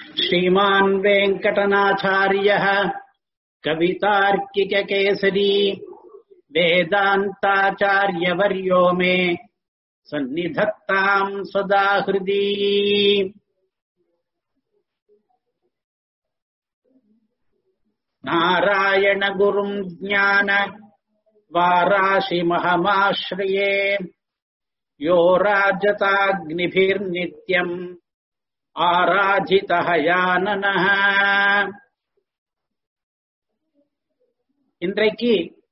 श्रीमान् वेङ्कटनाथार्यः कवितार्किककेसरी वेदान्ताचार्यवर्यो मे सन्निधत्ताम् सदा हृदि नारायणगुरुम् ज्ञान वाराशिमहमाश्रये यो राजताग्निभिर्नित्यम् ஆராஜிதः யானனः இன்றைக்கு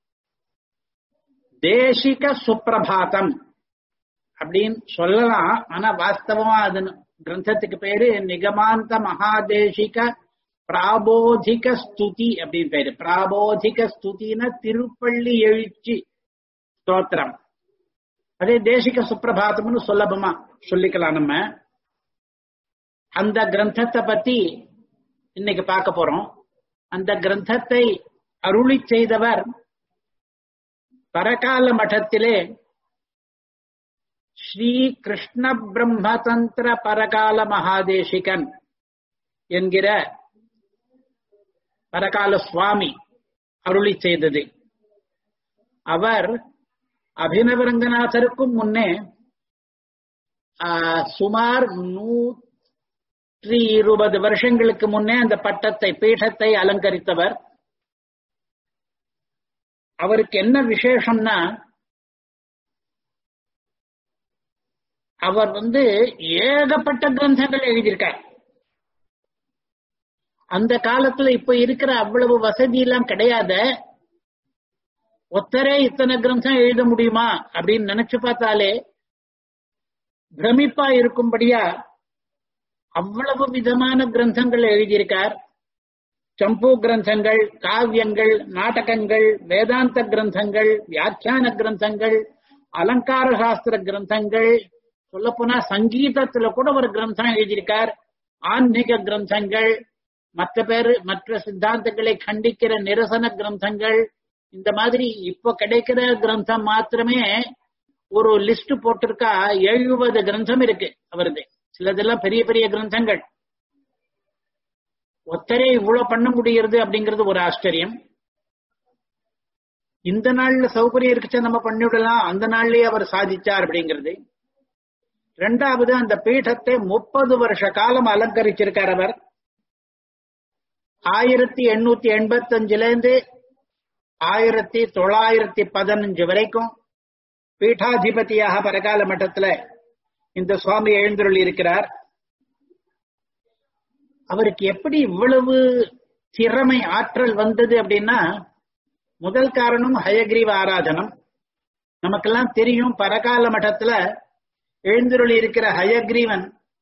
தேசிக சுப்பிரபாதம் அப்படின்னு சொல்லலாம் ஆனா வாஸ்தவமா அது கிரந்தத்துக்கு பேரு நிகமாந்த மகாதேசிக பிராபோதிக ஸ்துதி அப்படின்னு பேரு பிராபோதிக ஸ்துதின திருப்பள்ளி எழுச்சி ஸ்தோத்திரம் அதே தேசிக சுப்பிரபாதம்னு சொல்லபமா சொல்லிக்கலாம் நம்ம அந்த கிரந்தத்தை பத்தி இன்னைக்கு பார்க்க போறோம் அந்த கிரந்தத்தை அருளி செய்தவர் பரகால மഠத்திலே ஸ்ரீ கிருஷ்ண பிரம்மதந்திர பரகால மகாதேசிகன் என்கிற பரகால சுவாமி அருளி செய்தது அவர் அபினவரங்கநாதருக்கும் முன்னே சுமார் நூ நூற்றி இருபது வருஷங்களுக்கு முன்னே அந்த பட்டத்தை பீഠத்தை அலங்கரித்தவர் அவருக்கு என்ன விசேஷம்னா அவர் வந்து ஏகப்பட்ட கிரந்தங்கள் எழுதியிருக்கார் அந்த காலத்துல இப்ப இருக்கிற அவ்வளவு வசதி எல்லாம் கிடையாத ஒத்தரே இத்தனை கிரந்தம் எழுத முடியுமா அப்படின்னு நினைச்சு பார்த்தாலே பிரமிப்பா இருக்கும்படியா அவ்வளவு விதமான கிரந்தங்கள் எழுதியிருக்கார் சம்பு கிரந்தங்கள் காவியங்கள் நாடகங்கள் வேதாந்த கிரந்தங்கள் வியாக்கியான கிரந்தங்கள் அலங்கார சாஸ்திர கிரந்தங்கள் சொல்ல போனா சங்கீதத்துல கூட ஒரு கிரந்தம் எழுதியிருக்கார் ஆன்மீக கிரந்தங்கள் மற்ற பேரு மற்ற சித்தாந்தங்களை கண்டிக்கிற நிரசன கிரந்தங்கள் இந்த மாதிரி இப்போ கிடைக்கிற கிரந்தம் மாத்திரமே ஒரு லிஸ்ட் போட்டிருக்கா எழுபது கிரந்தம் இருக்கு அவரது சிலதெல்லாம் பெரிய பெரிய கிரந்தங்கள் ஒத்தரே இவ்வளவு பண்ண முடியறது அப்படிங்கிறது ஒரு ஆச்சரியம் இந்த நாள்ல சௌகரியம் இருக்குச்சா நம்ம பண்ணிவிடலாம் அந்த நாள்லயே அவர் சாதிச்சார் அப்படிங்கிறது ரெண்டாவது அந்த பீഠத்தை முப்பது வருஷ காலம் அலங்கரிச்சிருக்கார் அவர் ஆயிரத்தி எண்ணூத்தி எண்பத்தி அஞ்சுல இருந்து ஆயிரத்தி தொள்ளாயிரத்தி பதினஞ்சு வரைக்கும் பீட்டாதிபதியாக பரகால மட்டத்துல இந்த சுவாமி எழுந்துருள் இருக்கிறார் அவருக்கு எப்படி இவ்வளவு திறமை ஆற்றல் வந்தது அப்படின்னா முதல் காரணம் ஹயக்ரீவ ஆராதனம் நமக்கெல்லாம் தெரியும் பரகால மட்டத்துல எழுந்துருள் இருக்கிற ஹயக்ரீவன்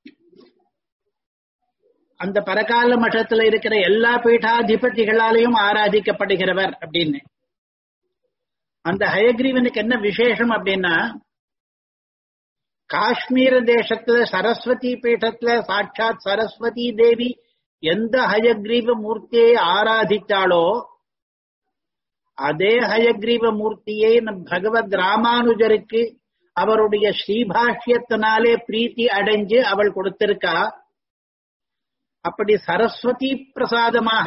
அந்த பரகால மட்டத்துல இருக்கிற எல்லா பீட்டாதிபதிகளாலையும் ஆராதிக்கப்படுகிறவர் அப்படின்னு அந்த ஹயக்ரீவனுக்கு என்ன விசேஷம் அப்படின்னா காஷ்மீர தேசத்துல சரஸ்வதி பீఠத்துல சாட்சாத் சரஸ்வதி தேவி எந்த ஹயக்ரீவ மூர்த்தியை ஆராதித்தாளோ அதே ஹயக்ரீவ மூர்த்தியை நம் பகவத் ராமானுஜருக்கு அவருடைய ஸ்ரீபாஷ்யத்தினாலே பிரீத்தி அடைஞ்சு அவள் கொடுத்திருக்கா அப்படி சரஸ்வதி பிரசாதமாக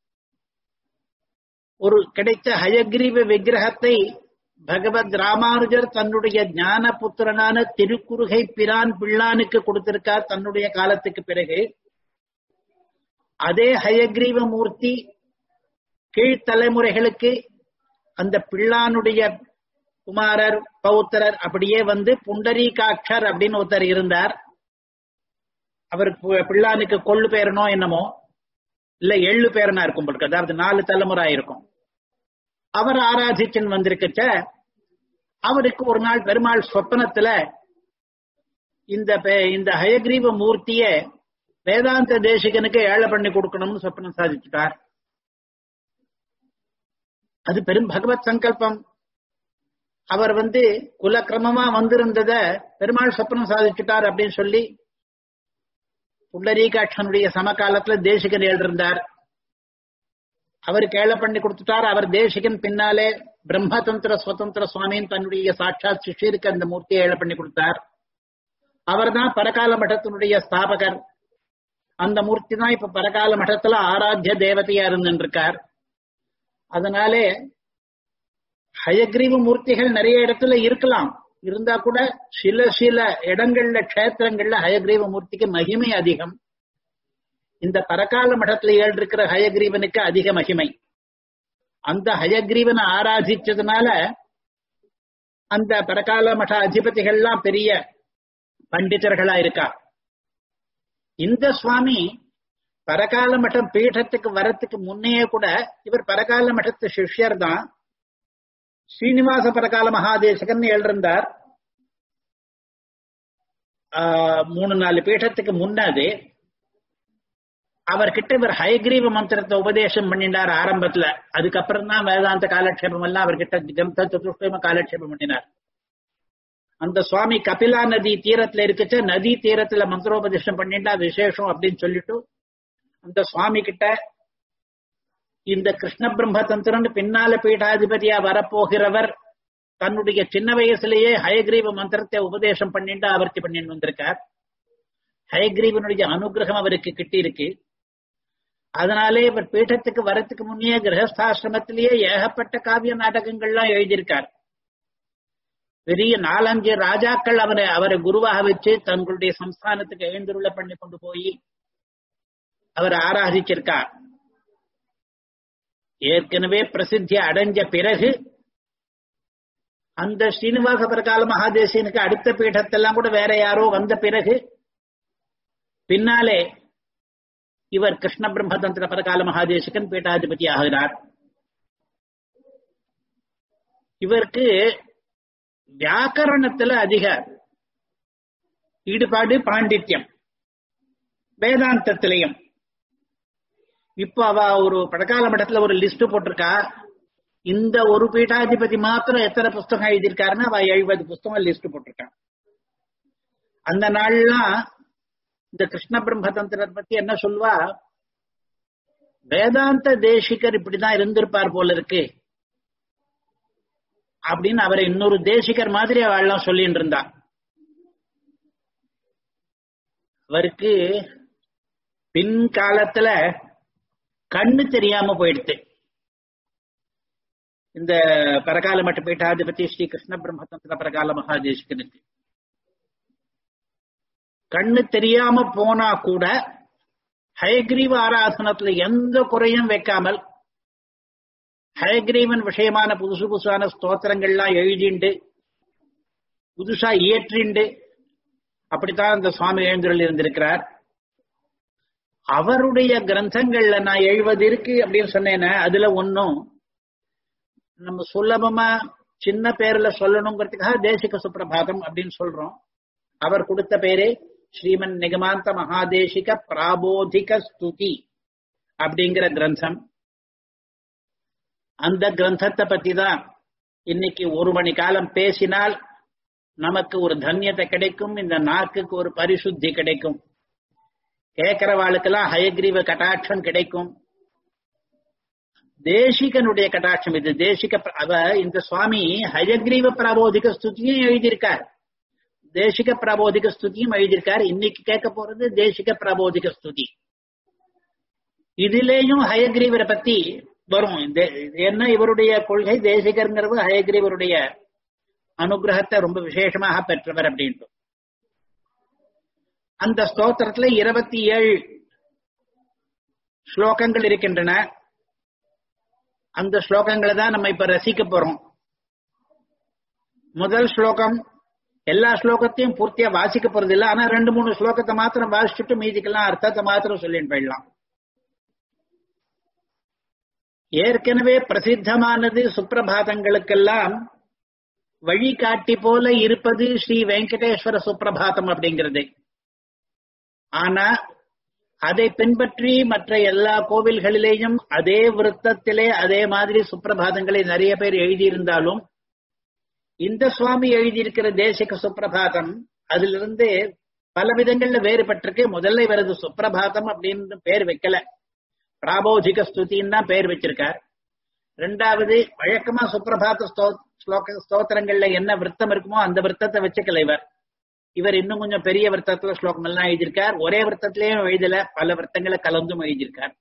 ஒரு கிடைத்த ஹயக்ரீவ விக்கிரகத்தை பகவத் ராமானுஜர் தன்னுடைய ஞான புத்திரனான திருக்குறுகை பிரான் பிள்ளானுக்கு கொடுத்திருக்கார் தன்னுடைய காலத்துக்கு பிறகு அதே ஹயக்ரீவ மூர்த்தி கீழ்த்தலைமுறைகளுக்கு அந்த பிள்ளானுடைய குமாரர் பௌத்திரர் அப்படியே வந்து புண்டரீகாட்சர் அப்படின்னு ஒருத்தர் இருந்தார் அவருக்கு பிள்ளானுக்கு கொள்ளு பேரனோ என்னமோ இல்ல எள்ளு பேரனா இருக்கும் போல அதாவது நாலு தலைமுறை இருக்கும் அவர் ஆராதிச்சுன்னு வந்திருக்கச்ச அவருக்கு ஒரு நாள் பெருமாள் சொப்பனத்துல இந்த இந்த ஹயக்ரீவ மூர்த்திய வேதாந்த தேசிகனுக்கு ஏழை பண்ணி கொடுக்கணும்னு சொப்பனம் சாதிச்சுட்டார் அது பெரும் பகவத் சங்கல்பம் அவர் வந்து குலக்கிரமமா வந்திருந்தத பெருமாள் சொப்பனம் சாதிச்சுட்டார் அப்படின்னு சொல்லி புண்டரீகாட்சனுடைய சமகாலத்துல தேசிகன் எழுதிருந்தார் அவர் கேள பண்ணி கொடுத்துட்டார் அவர் தேசிகன் பின்னாலே பிரம்மதந்திர சுதந்திர சுவாமியின் தன்னுடைய சாட்சாத் சிஷியருக்கு அந்த மூர்த்தியை ஏழ பண்ணி கொடுத்தார் அவர்தான் பரகால மட்டத்தினுடைய ஸ்தாபகர் அந்த மூர்த்தி தான் இப்ப பரகால மட்டத்துல ஆராத்திய தேவதையா இருந்துருக்கார் அதனாலே ஹயக்ரீவ மூர்த்திகள் நிறைய இடத்துல இருக்கலாம் இருந்தா கூட சில சில இடங்கள்ல கஷேத்திரங்கள்ல ஹயக்ரீவ மூர்த்திக்கு மகிமை அதிகம் இந்த பரகால மடத்துல ஏழு இருக்கிற ஹயக்ரீவனுக்கு அதிக மகிமை அந்த ஹயக்ரீவனை ஆராதிச்சதுனால அந்த பரகால மட அதிபதிகள்லாம் பெரிய பண்டிதர்களா இருக்கா இந்த சுவாமி பரகால மட்டம் பீഠத்துக்கு வரத்துக்கு முன்னையே கூட இவர் பரகால மட்டத்து சிஷ்யர் தான் ஸ்ரீனிவாச பரகால மகாதேசகன் எழுந்தார் மூணு நாலு பீഠத்துக்கு முன்னாடி அவர்கிட்ட இவர் ஹயக்ரீவ மந்திரத்தை உபதேசம் பண்ணினார் ஆரம்பத்துல அதுக்கப்புறம் தான் வேதாந்த காலக்ஷேபம் எல்லாம் அவர்கிட்ட கிரந்த சதுஷ்டம காலக்ஷேபம் பண்ணினார் அந்த சுவாமி கபிலா நதி தீரத்துல இருக்குச்ச நதி தீரத்துல மந்திரோபதேசம் பண்ணிட்டா விசேஷம் அப்படின்னு சொல்லிட்டு அந்த சுவாமி கிட்ட இந்த கிருஷ்ண பிரம்ம தந்திரன் பின்னால பீடாதிபதியா வரப்போகிறவர் தன்னுடைய சின்ன வயசுலயே ஹயக்ரீவ மந்திரத்தை உபதேசம் பண்ணிட்டு ஆவர்த்தி பண்ணிட்டு வந்திருக்கார் ஹயக்ரீவனுடைய அனுகிரகம் அவருக்கு கிட்டி இருக்கு அதனாலே இவர் பீഠத்துக்கு வரத்துக்கு முன்னே கிரகஸ்தாசிரமத்திலேயே ஏகப்பட்ட காவிய நாடகங்கள்லாம் எழுதியிருக்கார் பெரிய நாலஞ்சு ராஜாக்கள் அவரை அவரை குருவாக வச்சு தங்களுடைய சம்ஸ்தானத்துக்கு எழுந்துருள பண்ணி கொண்டு போய் அவர் ஆராதிச்சிருக்கார் ஏற்கனவே பிரசித்தி அடைஞ்ச பிறகு அந்த ஸ்ரீனிவாச பிரகால மகாதேசியனுக்கு அடுத்த பீடத்தெல்லாம் கூட வேற யாரோ வந்த பிறகு பின்னாலே இவர் கிருஷ்ண பிரம்மதந்திர பரகால மகாதேசிகன் பீட்டாதிபதி ஆகிறார் இவருக்கு வியாக்கரணத்துல அதிக ஈடுபாடு பாண்டித்யம் வேதாந்தத்திலையும் இப்போ அவ ஒரு படக்கால மட்டத்துல ஒரு லிஸ்ட் போட்டிருக்கா இந்த ஒரு பீட்டாதிபதி மாத்திரம் எத்தனை புஸ்தகம் எழுதியிருக்காருன்னா அவ எழுபது புஸ்தகம் லிஸ்ட் போட்டிருக்கான் அந்த நாள்லாம் இந்த கிருஷ்ண பிரம்மதந்திரத்தை பத்தி என்ன சொல்வா வேதாந்த தேசிகர் இப்படிதான் இருந்திருப்பார் போல இருக்கு அப்படின்னு அவரை இன்னொரு தேசிகர் மாதிரி அவள்லாம் சொல்லிட்டு இருந்தா அவருக்கு பின் காலத்துல கண்ணு தெரியாம போயிடுது இந்த பரகால மட்ட பீட்டாதிபதி ஸ்ரீ கிருஷ்ண பிரம்மதந்திர பரகால மகாதேசிகனுக்கு கண்ணு தெரியாம போனா கூட ஹயக்ரீவ ஆராதனத்துல எந்த குறையும் வைக்காமல் ஹயக்ரீவன் விஷயமான புதுசு புதுசான ஸ்தோத்திரங்கள்லாம் எழுதிண்டு புதுசா இயற்றிண்டு அப்படித்தான் இந்த சுவாமி எழுந்தருள் இருந்திருக்கிறார் அவருடைய கிரந்தங்கள்ல நான் எழுபது இருக்கு அப்படின்னு சொன்னேன்னா அதுல ஒன்னும் நம்ம சுலபமா சின்ன பேர்ல சொல்லணுங்கிறதுக்காக தேசிக சுப்பிரபாதம் அப்படின்னு சொல்றோம் அவர் கொடுத்த பேரே ஸ்ரீமன் நிகமாந்த மகாதேசிக பிராபோதிக ஸ்துதி அப்படிங்கிற கிரந்தம் அந்த கிரந்தத்தை பத்தி தான் இன்னைக்கு ஒரு மணி காலம் பேசினால் நமக்கு ஒரு தன்யத்தை கிடைக்கும் இந்த நாக்குக்கு ஒரு பரிசுத்தி கிடைக்கும் கேட்கிறவாளுக்கெல்லாம் ஹயக்ரீவ கட்டாட்சம் கிடைக்கும் தேசிகனுடைய கட்டாட்சம் இது தேசிக அவ இந்த சுவாமி ஹயக்ரீவ பிரபோதிக ஸ்துதியும் எழுதியிருக்கார் தேசிக பிரபோதிக ஸ்துதியும் எழுதியிருக்கார் இன்னைக்கு கேட்க போறது தேசிக பிரபோதிக ஸ்துதி இதுலேயும் ஹயக்ரீவரை பத்தி வரும் என்ன இவருடைய கொள்கை தேசிகருங்கிறது ஹயக்ரீவருடைய அனுகிரகத்தை ரொம்ப விசேஷமாக பெற்றவர் அப்படின்ட்டு அந்த ஸ்தோத்திரத்துல இருபத்தி ஏழு ஸ்லோகங்கள் இருக்கின்றன அந்த ஸ்லோகங்களை தான் நம்ம இப்ப ரசிக்க போறோம் முதல் ஸ்லோகம் எல்லா ஸ்லோகத்தையும் பூர்த்தியா வாசிக்க போறது இல்லை ஆனா ரெண்டு மூணு ஸ்லோகத்தை மாத்திரம் வாசிச்சுட்டு மீதிக்கெல்லாம் அர்த்தத்தை மாத்திரம் சொல்லிட்டு போயிடலாம் ஏற்கனவே பிரசித்தமானது சுப்பிரபாதங்களுக்கெல்லாம் வழிகாட்டி போல இருப்பது ஸ்ரீ வெங்கடேஸ்வர சுப்பிரபாதம் அப்படிங்கிறது ஆனா அதை பின்பற்றி மற்ற எல்லா கோவில்களிலேயும் அதே விருத்தத்திலே அதே மாதிரி சுப்பிரபாதங்களை நிறைய பேர் எழுதியிருந்தாலும் இந்த சுவாமி எழுதியிருக்கிற தேசிக சுப்பிரபாதம் அதிலிருந்து பல விதங்கள்ல வேறுபட்டிருக்கு முதல்ல இவரது சுப்பிரபாதம் அப்படின்னு பேர் வைக்கல பிராபோதிக ஸ்துதின்னு தான் பேர் வச்சிருக்கார் ரெண்டாவது வழக்கமா சுப்பிரபாத ஸ்லோக ஸ்தோத்திரங்கள்ல என்ன விருத்தம் இருக்குமோ அந்த விருத்தத்தை வச்சுக்கல இவர் இவர் இன்னும் கொஞ்சம் பெரிய விரத்தத்துல ஸ்லோகம் எல்லாம் எழுதியிருக்கார் ஒரே விரத்தத்திலேயும் எழுதல பல விரத்தங்களை கலந்தும் எழுதியிருக்கார்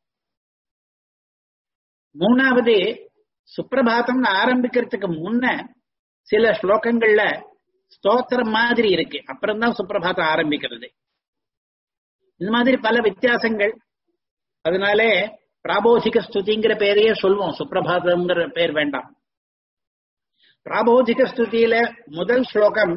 மூணாவது சுப்பிரபாதம்னு ஆரம்பிக்கிறதுக்கு முன்ன சில ஸ்லோகங்கள்ல ஸ்தோத்திரம் மாதிரி இருக்கு அப்புறம்தான் சுப்பிரபாதம் ஆரம்பிக்கிறது இந்த மாதிரி பல வித்தியாசங்கள் அதனாலே பிராபோதிக ஸ்துதிங்கிற பேரையே சொல்வோம் சுப்பிரபாதம்ங்கிற பேர் வேண்டாம் பிராபோதிக ஸ்துதியில முதல் ஸ்லோகம்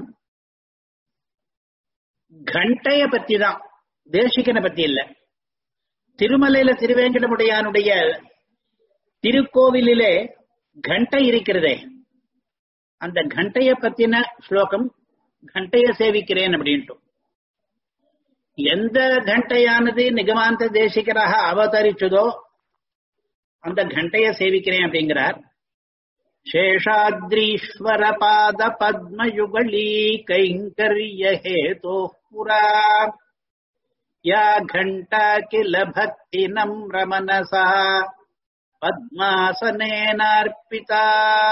கண்டைய பத்தி தான் தேசிகனை பத்தி இல்ல திருமலையில திருவேங்கடமுடையானுடைய திருக்கோவிலிலே கண்டை இருக்கிறதே அந்த கண்டைய பத்தின ஸ்லோகம் கண்டைய சேவிக்கிறேன் அப்படின்ட்டு எந்த கண்டையானது நிகமாந்த தேசிகராக அவதரிச்சதோ அந்த கண்டைய சேவிக்கிறேன் அப்படிங்கிறார் சேஷாத்ரீஸ்வர பாத பத்மயுகலீ கைங்கரிய ஹேதோ புரா யா घण्टा किल भक्ति नम्रमनसा पद्मासनेनार्पिता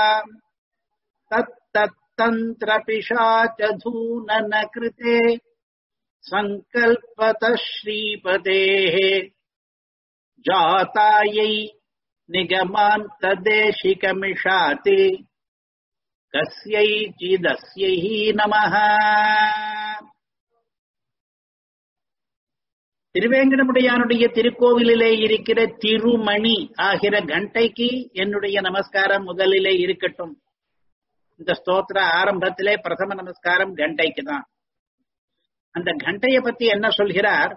तत्तत्तन्त्रपिशाचधूनन कृते सङ्कल्पतः श्रीपतेः जातायै निगमान्तदेशिकमिषाति कस्यै नमः திருவேங்கடமுடையானுடைய திருக்கோவிலிலே இருக்கிற திருமணி ஆகிற கண்டைக்கு என்னுடைய நமஸ்காரம் முதலிலே இருக்கட்டும் இந்த ஸ்தோத்திர ஆரம்பத்திலே பிரதம நமஸ்காரம் கண்டைக்கு தான் அந்த கண்டைய பத்தி என்ன சொல்கிறார்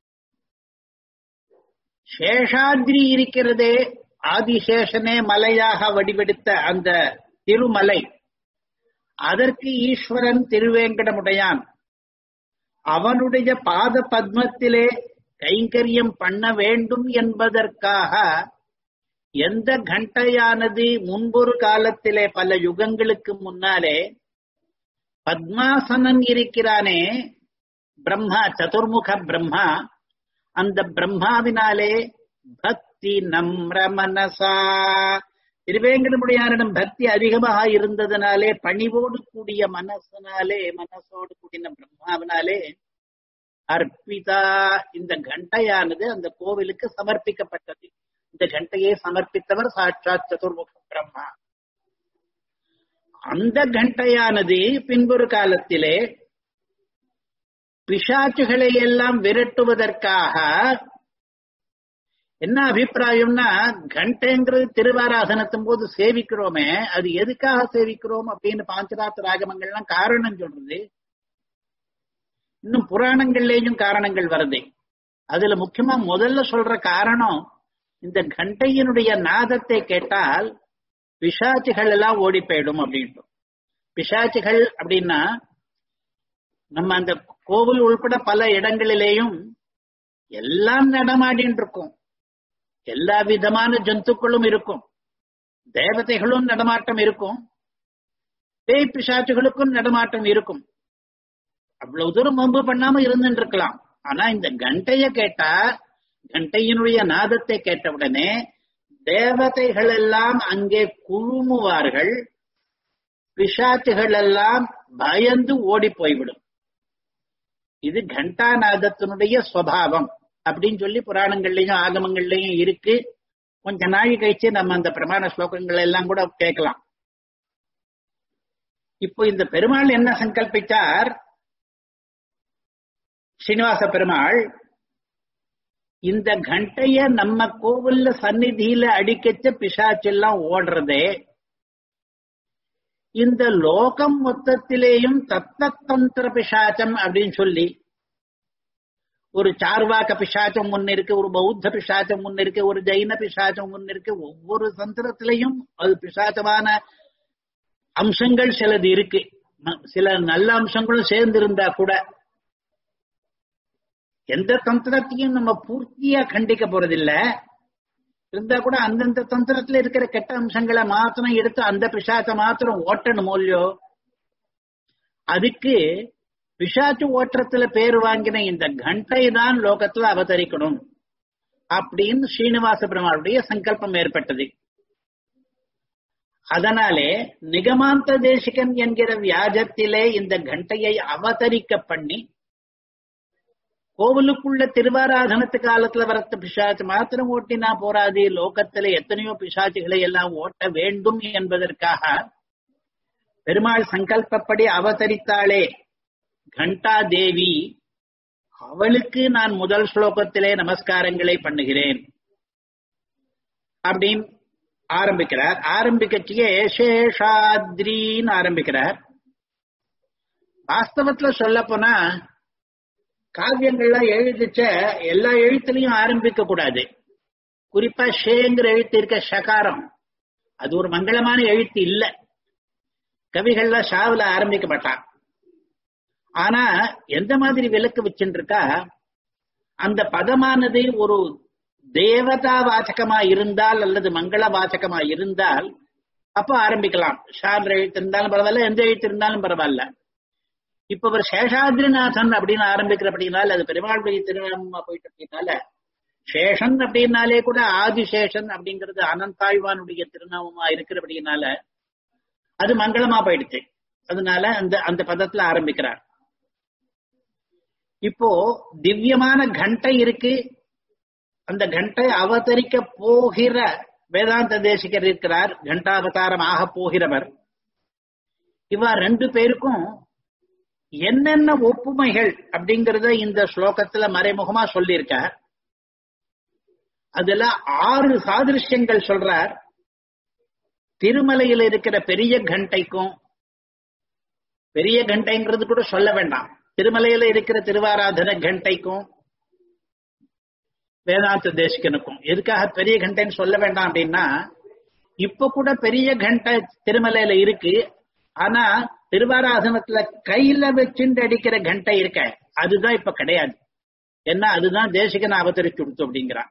சேஷாத்ரி இருக்கிறதே ஆதிசேஷனே மலையாக வடிவெடுத்த அந்த திருமலை அதற்கு ஈஸ்வரன் திருவேங்கடமுடையான் அவனுடைய பாத பத்மத்திலே கைங்கரியம் பண்ண வேண்டும் என்பதற்காக எந்த கண்டையானது முன்பொரு காலத்திலே பல யுகங்களுக்கு முன்னாலே பத்மாசனன் இருக்கிறானே பிரம்மா சதுர்முக பிரம்மா அந்த பிரம்மாவினாலே பக்தி நம்ர மனசா திருவேங்கடமுடையாரிடம் பக்தி அதிகமாக இருந்ததுனாலே பணிவோடு கூடிய மனசனாலே மனசோடு கூடின பிரம்மாவினாலே அர்ப்பிதா இந்த கண்டையானது அந்த கோவிலுக்கு சமர்ப்பிக்கப்பட்டது இந்த கண்டையை சமர்ப்பித்தவர் சாட்சாத் சதுர்முக பிரம்மா அந்த கண்டையானது பின்பொரு காலத்திலே பிசாச்சுகளை எல்லாம் விரட்டுவதற்காக என்ன அபிப்பிராயம்னா கண்டைங்கிறது திருவாராதனத்தும் போது சேவிக்கிறோமே அது எதுக்காக சேவிக்கிறோம் அப்படின்னு பாஞ்சராத்திர ராகமங்கள்லாம் காரணம் சொல்றது இன்னும் புராணங்கள்லயும் காரணங்கள் வருது அதுல முக்கியமா முதல்ல சொல்ற காரணம் இந்த கண்டையினுடைய நாதத்தை கேட்டால் பிசாச்சுகள் எல்லாம் ஓடி போயிடும் அப்படின்ட்டு பிசாச்சுகள் அப்படின்னா நம்ம அந்த கோவில் உள்பட பல இடங்களிலேயும் எல்லாம் நடமாடின்னு இருக்கும் எல்லா விதமான ஜந்துக்களும் இருக்கும் தேவதைகளும் நடமாட்டம் இருக்கும் பேய் பிசாச்சுகளுக்கும் நடமாட்டம் இருக்கும் அவ்வளவு தூரம் வம்பு பண்ணாம இருந்துட்டு இருக்கலாம் ஆனா இந்த கண்டைய கேட்டா கண்டையினுடைய நாதத்தை கேட்டவுடனே தேவதைகள் எல்லாம் அங்கே குழுமுவார்கள் பிசாச்சுகள் எல்லாம் பயந்து ஓடி போய்விடும் இது கண்டாநாதத்தினுடைய சுவாவம் அப்படின்னு சொல்லி புராணங்கள்லயும் ஆகமங்கள்லயும் இருக்கு கொஞ்ச நாள் கழிச்சு நம்ம அந்த பிரமாண ஸ்லோகங்கள் எல்லாம் கூட கேட்கலாம் இப்போ இந்த பெருமாள் என்ன சங்கல்பிச்சார் ஸ்ரீனிவாச பெருமாள் இந்த கண்டைய நம்ம கோவில்ல சந்நிதியில அடிக்கச்ச பிசாச்செல்லாம் ஓடுறதே இந்த லோகம் மொத்தத்திலேயும் தத்தந்திர பிசாச்சம் அப்படின்னு சொல்லி ஒரு சார்வாக்க பிசாச்சம் ஒன்னு இருக்கு ஒரு பௌத்த பிசாச்சம் ஒன்னு இருக்கு ஒரு ஜெயின பிசாச்சம் ஒன்னு இருக்கு ஒவ்வொரு தந்திரத்திலையும் அது பிசாச்சமான அம்சங்கள் சிலது இருக்கு சில நல்ல அம்சங்களும் சேர்ந்து இருந்தா கூட எந்த தந்திரத்தையும் நம்ம பூர்த்தியா கண்டிக்க போறதில்ல இருந்தா கூட அந்தந்த தந்திரத்துல இருக்கிற கெட்ட அம்சங்களை மாத்திரம் எடுத்து அந்த பிசாச்ச மாத்திரம் ஓட்டணும் இல்லையோ அதுக்கு பிசாச்சு ஓட்டத்துல பேர் வாங்கின இந்த கண்டை தான் லோகத்துல அவதரிக்கணும் அப்படின்னு ஸ்ரீனிவாச பெருமாளுடைய சங்கல்பம் ஏற்பட்டது அதனாலே நிகமாந்த தேசிகன் என்கிற வியாஜத்திலே இந்த கண்டையை அவதரிக்க பண்ணி கோவிலுக்குள்ள திருவாராதனத்து காலத்துல வரத்த பிசாச்சு மாத்திரம் ஓட்டினா போராது லோகத்துல எத்தனையோ பிசாச்சுகளை எல்லாம் ஓட்ட வேண்டும் என்பதற்காக பெருமாள் சங்கல்பப்படி அவதரித்தாளே கண்டா தேவி அவளுக்கு நான் முதல் ஸ்லோகத்திலே நமஸ்காரங்களை பண்ணுகிறேன் அப்படின்னு ஆரம்பிக்கிறார் ஆரம்பிக்கச்சியே சேஷாத்ரின்னு ஆரம்பிக்கிறார் வாஸ்தவத்துல சொல்ல போனா காவியங்கள்லாம் எழுதிச்ச எல்லா எழுத்துலையும் ஆரம்பிக்க கூடாது குறிப்பா ஷேங்கிற எழுத்து இருக்க ஷகாரம் அது ஒரு மங்களமான எழுத்து இல்ல கவிகள்ல ஷாவில ஆரம்பிக்க மாட்டான் ஆனா எந்த மாதிரி விளக்கு வச்சுருக்கா அந்த பதமானது ஒரு தேவதா வாச்சகமா இருந்தால் அல்லது மங்கள வாச்சகமா இருந்தால் அப்ப ஆரம்பிக்கலாம் ஷான்ற எழுத்து இருந்தாலும் பரவாயில்ல எந்த எழுத்து இருந்தாலும் பரவாயில்ல இப்ப ஒரு சேஷாத்ரிநாதன் அப்படின்னு ஆரம்பிக்கிற அப்படின்னால அது பெருமாளுடைய திருநாமமா போயிட்டு அப்படின்னால சேஷன் அப்படின்னாலே கூட ஆதிசேஷன் அப்படிங்கிறது அனந்தாழ்வானுடைய திருநாமமா இருக்கிற அப்படின்னால அது மங்களமா போயிடுச்சு அதனால அந்த அந்த பதத்துல ஆரம்பிக்கிறார் இப்போ திவ்யமான கண்டை இருக்கு அந்த கண்டை அவதரிக்க போகிற வேதாந்த தேசிகர் இருக்கிறார் கண்டாவதாரம் ஆக போகிறவர் இவ ரெண்டு பேருக்கும் என்னென்ன ஒப்புமைகள் அப்படிங்கறத இந்த ஸ்லோகத்துல மறைமுகமா சொல்லியிருக்க அதுல ஆறு சாதிருஷ்யங்கள் சொல்றார் திருமலையில் இருக்கிற பெரிய கண்டைக்கும் பெரிய கண்டைங்கிறது கூட சொல்ல வேண்டாம் திருமலையில இருக்கிற திருவாராதன கண்டைக்கும் வேதாந்த தேசிகனுக்கும் எதுக்காக பெரிய கண்டைன்னு சொல்ல வேண்டாம் அப்படின்னா இப்ப கூட பெரிய கண்டை திருமலையில இருக்கு ஆனா திருவாராதனத்துல கையில வச்சுட்டு அடிக்கிற கண்டை இருக்க அதுதான் இப்ப கிடையாது ஏன்னா அதுதான் தேசிகன் அவதரிச்சு கொடுத்து அப்படிங்கிறான்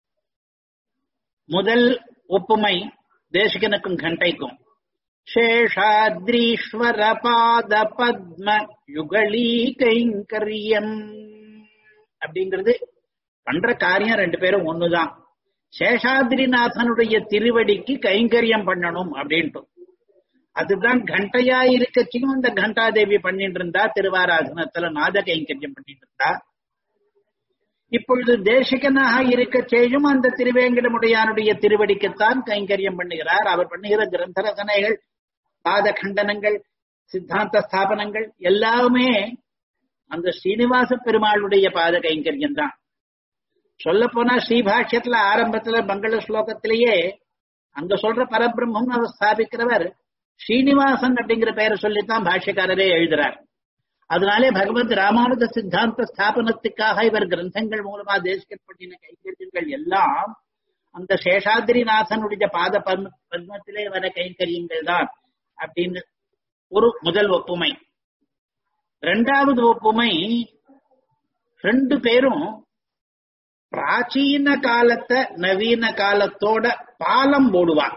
முதல் ஒப்புமை தேசிகனுக்கும் கண்டைக்கும் சேஷாத்ரீஸ்வர பாத பத்ம யுகலீ கைங்கரியம் அப்படிங்கிறது பண்ற காரியம் ரெண்டு பேரும் ஒண்ணுதான் சேஷாத்ரிநாதனுடைய திருவடிக்கு கைங்கரியம் பண்ணணும் அப்படின்ட்டு அதுதான் கண்டையா இருக்கச்சியும் இந்த கண்டாதேவி பண்ணிட்டு இருந்தா திருவாராதனத்துல நாத கைங்கரியம் பண்ணிட்டு இருந்தா இப்பொழுது தேசிகனாக இருக்க செய்யும் அந்த திருவேங்கடமுடையானுடைய திருவடிக்குத்தான் கைங்கரியம் பண்ணுகிறார் அவர் பண்ணுகிற கிரந்த ரசனைகள் பாத கண்டனங்கள் சித்தாந்த ஸ்தாபனங்கள் எல்லாமே அந்த ஸ்ரீனிவாச பெருமாளுடைய பாத கைங்கரியம் தான் சொல்ல போனா ஸ்ரீபாஷ்யத்துல ஆரம்பத்துல மங்கள ஸ்லோகத்திலேயே அங்க சொல்ற பரபிரம்மம் அவர் ஸ்தாபிக்கிறவர் ஸ்ரீனிவாசன் அப்படிங்கிற பெயரை சொல்லித்தான் பாஷ்யக்காரரே எழுதுறார் அதனாலே பகவத் ராமானுஜ சித்தாந்த ஸ்தாபனத்துக்காக இவர் கிரந்தங்கள் மூலமா தேசிகன் பண்ணின கைங்கரியங்கள் எல்லாம் அந்த சேஷாதிரிநாதனுடைய பாத பத்ம பத்மத்திலே வர கைங்கரியங்கள் தான் அப்படின்னு ஒரு முதல் ஒப்புமை ரெண்டாவது ஒப்புமை ரெண்டு பேரும் பிராச்சீன காலத்தை நவீன காலத்தோட பாலம் போடுவார்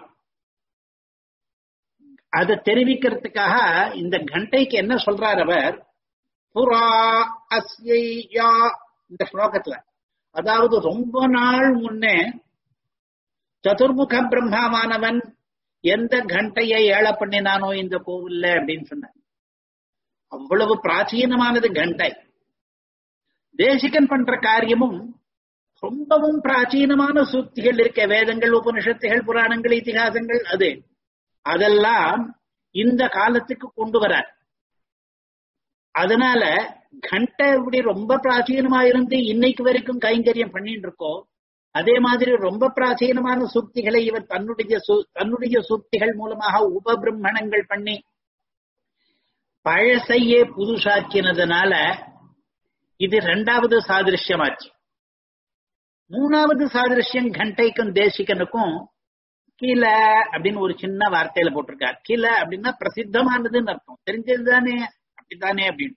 அதை தெரிவிக்கிறதுக்காக இந்த கண்டைக்கு என்ன சொல்றார் அவர் புறா அஸ்யா இந்த ஸ்லோகத்துல அதாவது ரொம்ப நாள் முன்னே சதுர்முக பிரம்மாவானவன் எந்த கண்டையை ஏழ பண்ணினானோ இந்த கோவில்ல அப்படின்னு சொன்னார் அவ்வளவு பிராச்சீனமானது கண்டை தேசிகன் பண்ற காரியமும் ரொம்பவும் பிராச்சீனமான சூக்திகள் இருக்க வேதங்கள் உபனிஷத்துகள் புராணங்கள் இத்திகாசங்கள் அது அதெல்லாம் இந்த காலத்துக்கு கொண்டு வர அதனால கண்டை எப்படி ரொம்ப பிராச்சீனமா இருந்து இன்னைக்கு வரைக்கும் கைங்கரியம் பண்ணிட்டு இருக்கோம் அதே மாதிரி ரொம்ப பிராச்சீனமான சூக்திகளை இவர் தன்னுடைய தன்னுடைய சூக்திகள் மூலமாக உபபிரம்மணங்கள் பண்ணி பழசையே புதுசாக்கினதுனால இது ரெண்டாவது சாதிருஷ்யமாச்சு மூணாவது சாதிருஷ்யம் கண்டைக்கும் தேசிகனுக்கும் கீழ அப்படின்னு ஒரு சின்ன வார்த்தையில போட்டிருக்கார் கீழ அப்படின்னா பிரசித்தமானதுன்னு அர்த்தம் தெரிஞ்சதுதானே அப்படித்தானே அப்படின்ட்டு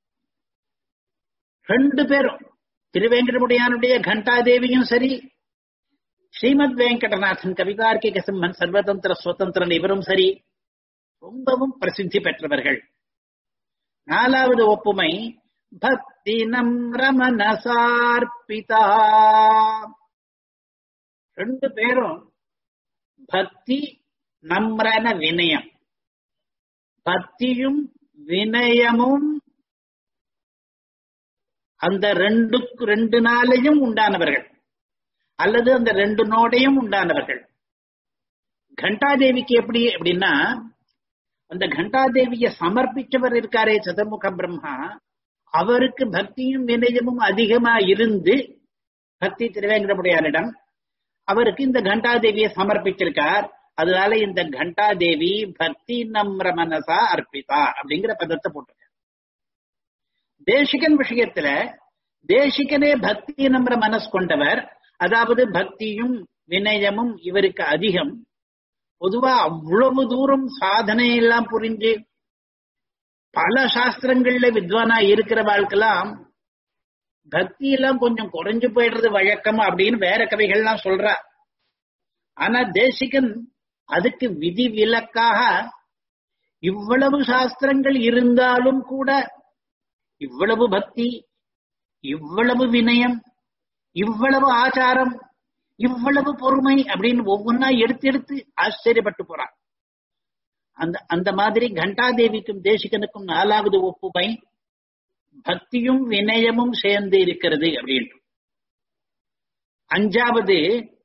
ரெண்டு பேரும் திருவேங்கடமுடியானுடைய கண்டாதேவியும் சரி ஸ்ரீமத் வெங்கடநாதன் கவிதார்க்கிக சிம்மன் சர்வதந்திர சுதந்திரன் இவரும் சரி ரொம்பவும் பிரசித்தி பெற்றவர்கள் நாலாவது ஒப்புமை பக்தி நம்ரமன சார்பிதா ரெண்டு பேரும் பக்தி நம்ரன வினயம் பக்தியும் வினயமும் அந்த ரெண்டு ரெண்டு நாளையும் உண்டானவர்கள் அல்லது அந்த ரெண்டு நோடையும் உண்டானவர்கள் கண்டாதேவிக்கு எப்படி அப்படின்னா அந்த கண்டாதேவியை சமர்ப்பிச்சவர் இருக்காரே சதுர்முக பிரம்மா அவருக்கு பக்தியும் வினயமும் அதிகமா இருந்து பக்தி திருவேங்கடமுடையாரிடம் அவருக்கு இந்த கண்டாதேவியை சமர்ப்பிச்சிருக்கார் அதனால இந்த கண்டாதேவி பக்தி நம்ர மனசா அர்ப்பிதா அப்படிங்கிற பதத்தை போட்டிருக்கார் தேசிகன் விஷயத்துல தேசிகனே பக்தி நம்ர மனசு கொண்டவர் அதாவது பக்தியும் வினயமும் இவருக்கு அதிகம் பொதுவா அவ்வளவு தூரம் சாதனை எல்லாம் புரிஞ்சு பல சாஸ்திரங்கள்ல வித்வானா இருக்கிற வாழ்க்கெல்லாம் பக்தி எல்லாம் கொஞ்சம் குறைஞ்சு போயிடுறது வழக்கம் அப்படின்னு வேற கவிகள்லாம் சொல்றா ஆனா தேசிகன் அதுக்கு விதி விலக்காக இவ்வளவு சாஸ்திரங்கள் இருந்தாலும் கூட இவ்வளவு பக்தி இவ்வளவு வினயம் இவ்வளவு ஆச்சாரம் இவ்வளவு பொறுமை அப்படின்னு ஒவ்வொன்னா எடுத்து எடுத்து ஆச்சரியப்பட்டு போறான் அந்த அந்த மாதிரி கண்டாதேவிக்கும் தேசிகனுக்கும் நாலாவது ஒப்புமை பக்தியும் வினயமும் சேர்ந்து இருக்கிறது அப்படின்ட்டு அஞ்சாவது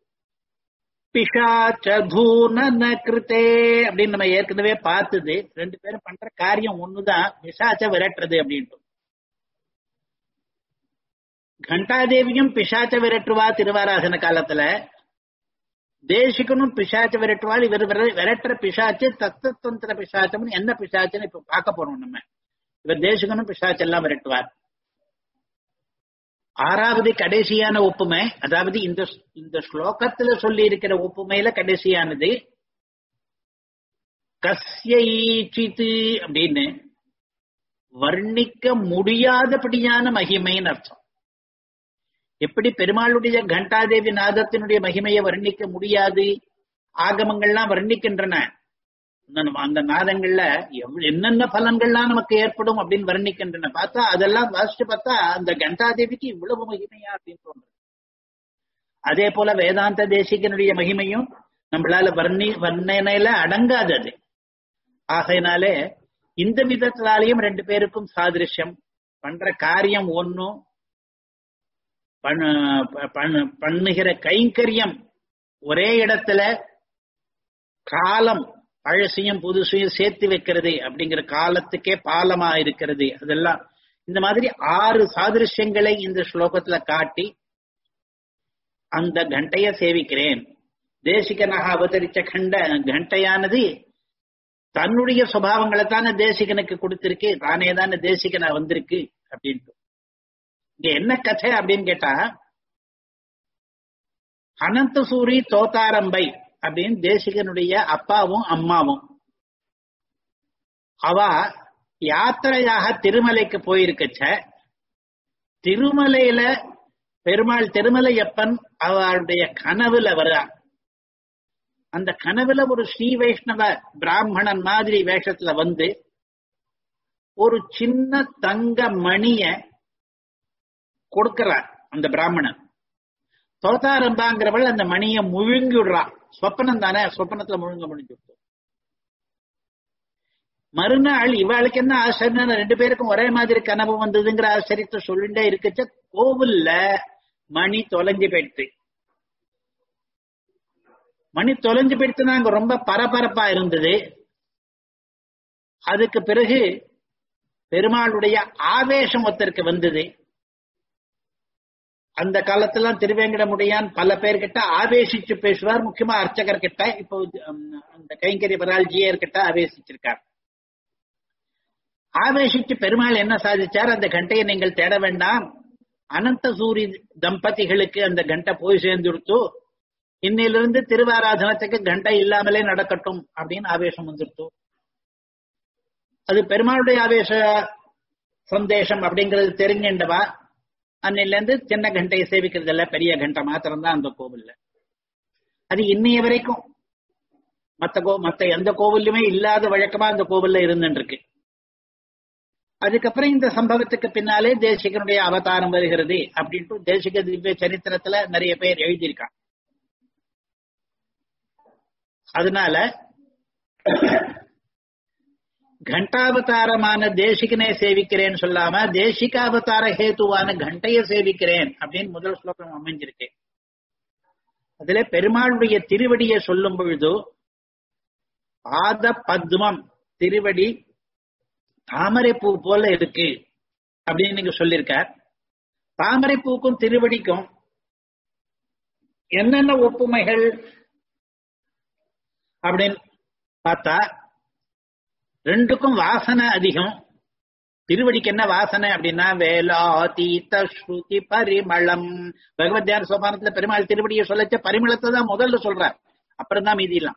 பிஷாச்சூன கிருத்தே அப்படின்னு நம்ம ஏற்கனவே பார்த்தது ரெண்டு பேரும் பண்ற காரியம் ஒண்ணுதான் பிசாச்ச விரட்டுறது அப்படின்ட்டு கண்டாதேவியும் பிசாச்ச விரட்டுவா திருவாராசன காலத்துல தேசிகனும் பிசாச்ச விரட்டுவாள் இவர் விரட்டுற பிசாச்சு தத்துவந்திர பிசாச்சம்னு என்ன பிசாச்சுன்னு இப்ப பார்க்க போறோம் நம்ம இவர் தேசிகனும் பிசாச்செல்லாம் விரட்டுவார் ஆறாவது கடைசியான ஒப்புமை அதாவது இந்த இந்த ஸ்லோகத்துல சொல்லி இருக்கிற ஒப்புமையில கடைசியானது கஸ்யீச்சித்து அப்படின்னு வர்ணிக்க முடியாதபடியான மகிமைன்னு அர்த்தம் எப்படி பெருமாளுடைய கண்டாதேவி நாதத்தினுடைய மகிமையை வர்ணிக்க முடியாது ஆகமங்கள்லாம் வர்ணிக்கின்றன அந்த நாதங்கள்ல என்னென்ன பலன்கள்லாம் நமக்கு ஏற்படும் அப்படின்னு வர்ணிக்கின்றன பார்த்தா அதெல்லாம் வாசிச்சு பார்த்தா அந்த கண்டாதேவிக்கு இவ்வளவு மகிமையா அப்படின்னு தோன்றுது அதே போல வேதாந்த தேசிகனுடைய மகிமையும் நம்மளால வர்ணி வர்ணனையில அடங்காதது ஆகையினாலே இந்த விதத்தினாலையும் ரெண்டு பேருக்கும் சாதிருஷ்யம் பண்ற காரியம் ஒன்னும் பண்ணுகிற கைங்கரியம் ஒரே இடத்துல காலம் பழசையும் புதுசையும் சேர்த்து வைக்கிறது அப்படிங்கிற காலத்துக்கே பாலமா இருக்கிறது அதெல்லாம் இந்த மாதிரி ஆறு சாதிருஷ்யங்களை இந்த ஸ்லோகத்துல காட்டி அந்த கண்டைய சேவிக்கிறேன் தேசிகனாக அவதரிச்ச கண்ட கண்டையானது தன்னுடைய சுபாவங்களை தானே தேசிகனுக்கு கொடுத்திருக்கு தானே தானே தேசிகனா வந்திருக்கு அப்படின்ட்டு இங்க என்ன கதை அப்படின்னு கேட்டா அனந்தசூரி தோத்தாரம்பை அப்படின்னு தேசிகனுடைய அப்பாவும் அம்மாவும் அவ யாத்திரையாக திருமலைக்கு போயிருக்கச்ச திருமலையில பெருமாள் திருமலையப்பன் அவளுடைய கனவுல வர்றா அந்த கனவுல ஒரு ஸ்ரீ வைஷ்ணவ பிராமணன் மாதிரி வேஷத்துல வந்து ஒரு சின்ன தங்க மணிய கொடுக்கிறார் அந்த பிராமணன் தோதாரம்பாங்கிறவள் அந்த மணியை முழுங்கி விடுறான் சொப்பனம் தானே சொப்பனத்துல முழுங்க முடிஞ்சு மறுநாள் இவாளுக்கு என்ன ஆச்சரியம் ரெண்டு பேருக்கும் ஒரே மாதிரி கனவு வந்ததுங்கிற ஆச்சரியத்தை சொல்லிட்டே இருக்கச்ச கோவில்ல மணி தொலைஞ்சு போயிடுத்து மணி தொலைஞ்சு போயிடுத்துனா அங்க ரொம்ப பரபரப்பா இருந்தது அதுக்கு பிறகு பெருமாளுடைய ஆவேசம் ஒருத்தருக்கு வந்தது அந்த காலத்துல திருவேங்கடமுடையான் பல பேர்கிட்ட ஆவேசிச்சு பேசுவார் முக்கியமா அர்ச்சகர் கிட்ட இப்போ அந்த கைங்கரிய பரால்ஜியர் கிட்ட ஆவேசிச்சிருக்கார் ஆவேசிச்சு பெருமாள் என்ன சாதிச்சார் அந்த கண்டையை நீங்கள் தேட வேண்டாம் அனந்த சூரி தம்பதிகளுக்கு அந்த கண்டை போய் சேர்ந்துடுத்து இன்னிலிருந்து திருவாராதனத்துக்கு கண்டை இல்லாமலே நடக்கட்டும் அப்படின்னு ஆவேசம் வந்துடுத்து அது பெருமாளுடைய ஆவேச சந்தேஷம் அப்படிங்கிறது தெரிஞ்சின்றவா அன்னில இருந்து சின்ன கண்டையை சேவிக்கிறது இல்ல பெரிய கண்டை மாத்திரம்தான் அந்த கோவில்ல அது இன்னைய வரைக்கும் மத்த கோ மத்த எந்த கோவிலுமே இல்லாத வழக்கமா அந்த கோவில்ல இருந்துட்டு இருக்கு அதுக்கப்புறம் இந்த சம்பவத்துக்கு பின்னாலே தேசிகனுடைய அவதாரம் வருகிறது அப்படின்ட்டு தேசிக திவ்ய சரித்திரத்துல நிறைய பேர் எழுதியிருக்காங்க அதனால கண்டாவதாரமான தேசிகனே சேவிக்கிறேன்னு சொல்லாம தேசிகாவதார ஹேத்துவான கண்டைய சேவிக்கிறேன் அப்படின்னு முதல் ஸ்லோகம் அமைஞ்சிருக்கு அதுல பெருமாளுடைய திருவடியை சொல்லும் பொழுது பாத பத்மம் திருவடி தாமரை பூ போல இருக்கு அப்படின்னு நீங்க சொல்லியிருக்கார் தாமரை பூக்கும் திருவடிக்கும் என்னென்ன ஒப்புமைகள் அப்படின்னு பார்த்தா ரெண்டுக்கும் வாசனை அதிகம் திருவடிக்கு என்ன வாசனை அப்படின்னா வேலாதீத ஸ்ருதி பரிமளம் பகவத்யார் சோபானத்துல பெருமாள் திருவடியை சொல்லச்ச பரிமளத்தை தான் முதல்ல சொல்றார் அப்புறம் தான் மீதிலாம்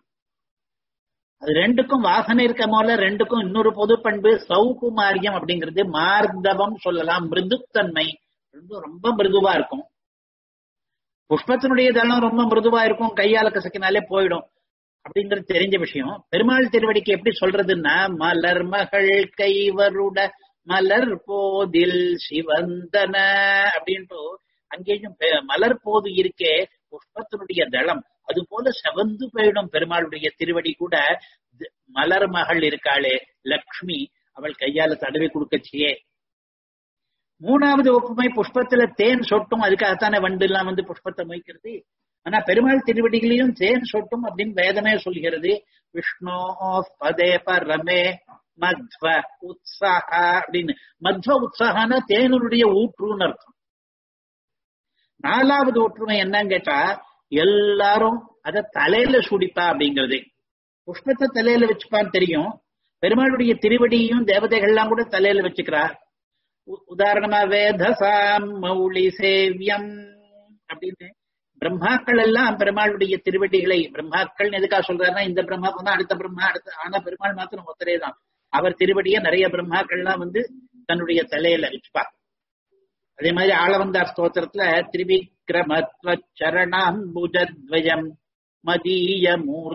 அது ரெண்டுக்கும் வாசனை இருக்க போல ரெண்டுக்கும் இன்னொரு பொது பண்பு சௌகுமாரியம் அப்படிங்கிறது மார்தவம் சொல்லலாம் மிருதுத்தன்மை ரெண்டும் ரொம்ப மிருதுவா இருக்கும் புஷ்பத்தினுடைய தளம் ரொம்ப மிருதுவா இருக்கும் கையால கசக்கினாலே போயிடும் அப்படிங்கிறது தெரிஞ்ச விஷயம் பெருமாள் திருவடிக்கு எப்படி சொல்றதுன்னா மலர் மகள் கைவருட மலர் போதில் சிவந்தன அப்படின்ட்டு அங்கேயும் மலர் போது இருக்கே புஷ்பத்தினுடைய தளம் அது போல செவந்து போயிடும் பெருமாளுடைய திருவடி கூட மலர் மகள் இருக்காளே லக்ஷ்மி அவள் கையால தடவி கொடுக்கச்சியே மூணாவது ஒப்புமை புஷ்பத்துல தேன் சொட்டும் அதுக்காகத்தானே வண்டு எல்லாம் வந்து புஷ்பத்தை மொய்க்கிறது ஆனா பெருமாள் திருவடிகளையும் தேன் சொட்டும் அப்படின்னு வேதமே சொல்கிறது விஷ்ணு பதே பரமே மத்வ உற்சாக அப்படின்னு மத்வ உற்சாகனா தேனுடைய ஊற்றுன்னு அர்த்தம் நாலாவது ஒற்றுமை என்னன்னு கேட்டா எல்லாரும் அத தலையில சுடிப்பா அப்படிங்கிறது புஷ்பத்தை தலையில வச்சுப்பான்னு தெரியும் பெருமாளுடைய திருவடியும் தேவதைகள்லாம் கூட தலையில வச்சுக்கிறா உதாரணமா வேதசாம் மௌளி சேவியம் அப்படின்னு பிரம்மாக்கள் எல்லாம் பெருமாளுடைய திருவடிகளை பிரம்மாக்கள் எதுக்காக சொல்றாருன்னா இந்த பிரம்மா தான் அடுத்த பிரம்மா அடுத்த ஆனா பெருமாள் மாத்திரம் ஒத்தரே தான் அவர் திருவடிய நிறைய பிரம்மாக்கள்லாம் வந்து தன்னுடைய தலையில வச்சுப்பா அதே மாதிரி ஆளவந்தார் ஸ்தோத்திரத்துல திரிவிக்ரமத்வ சரணாம்புஜத்வயம் மதீய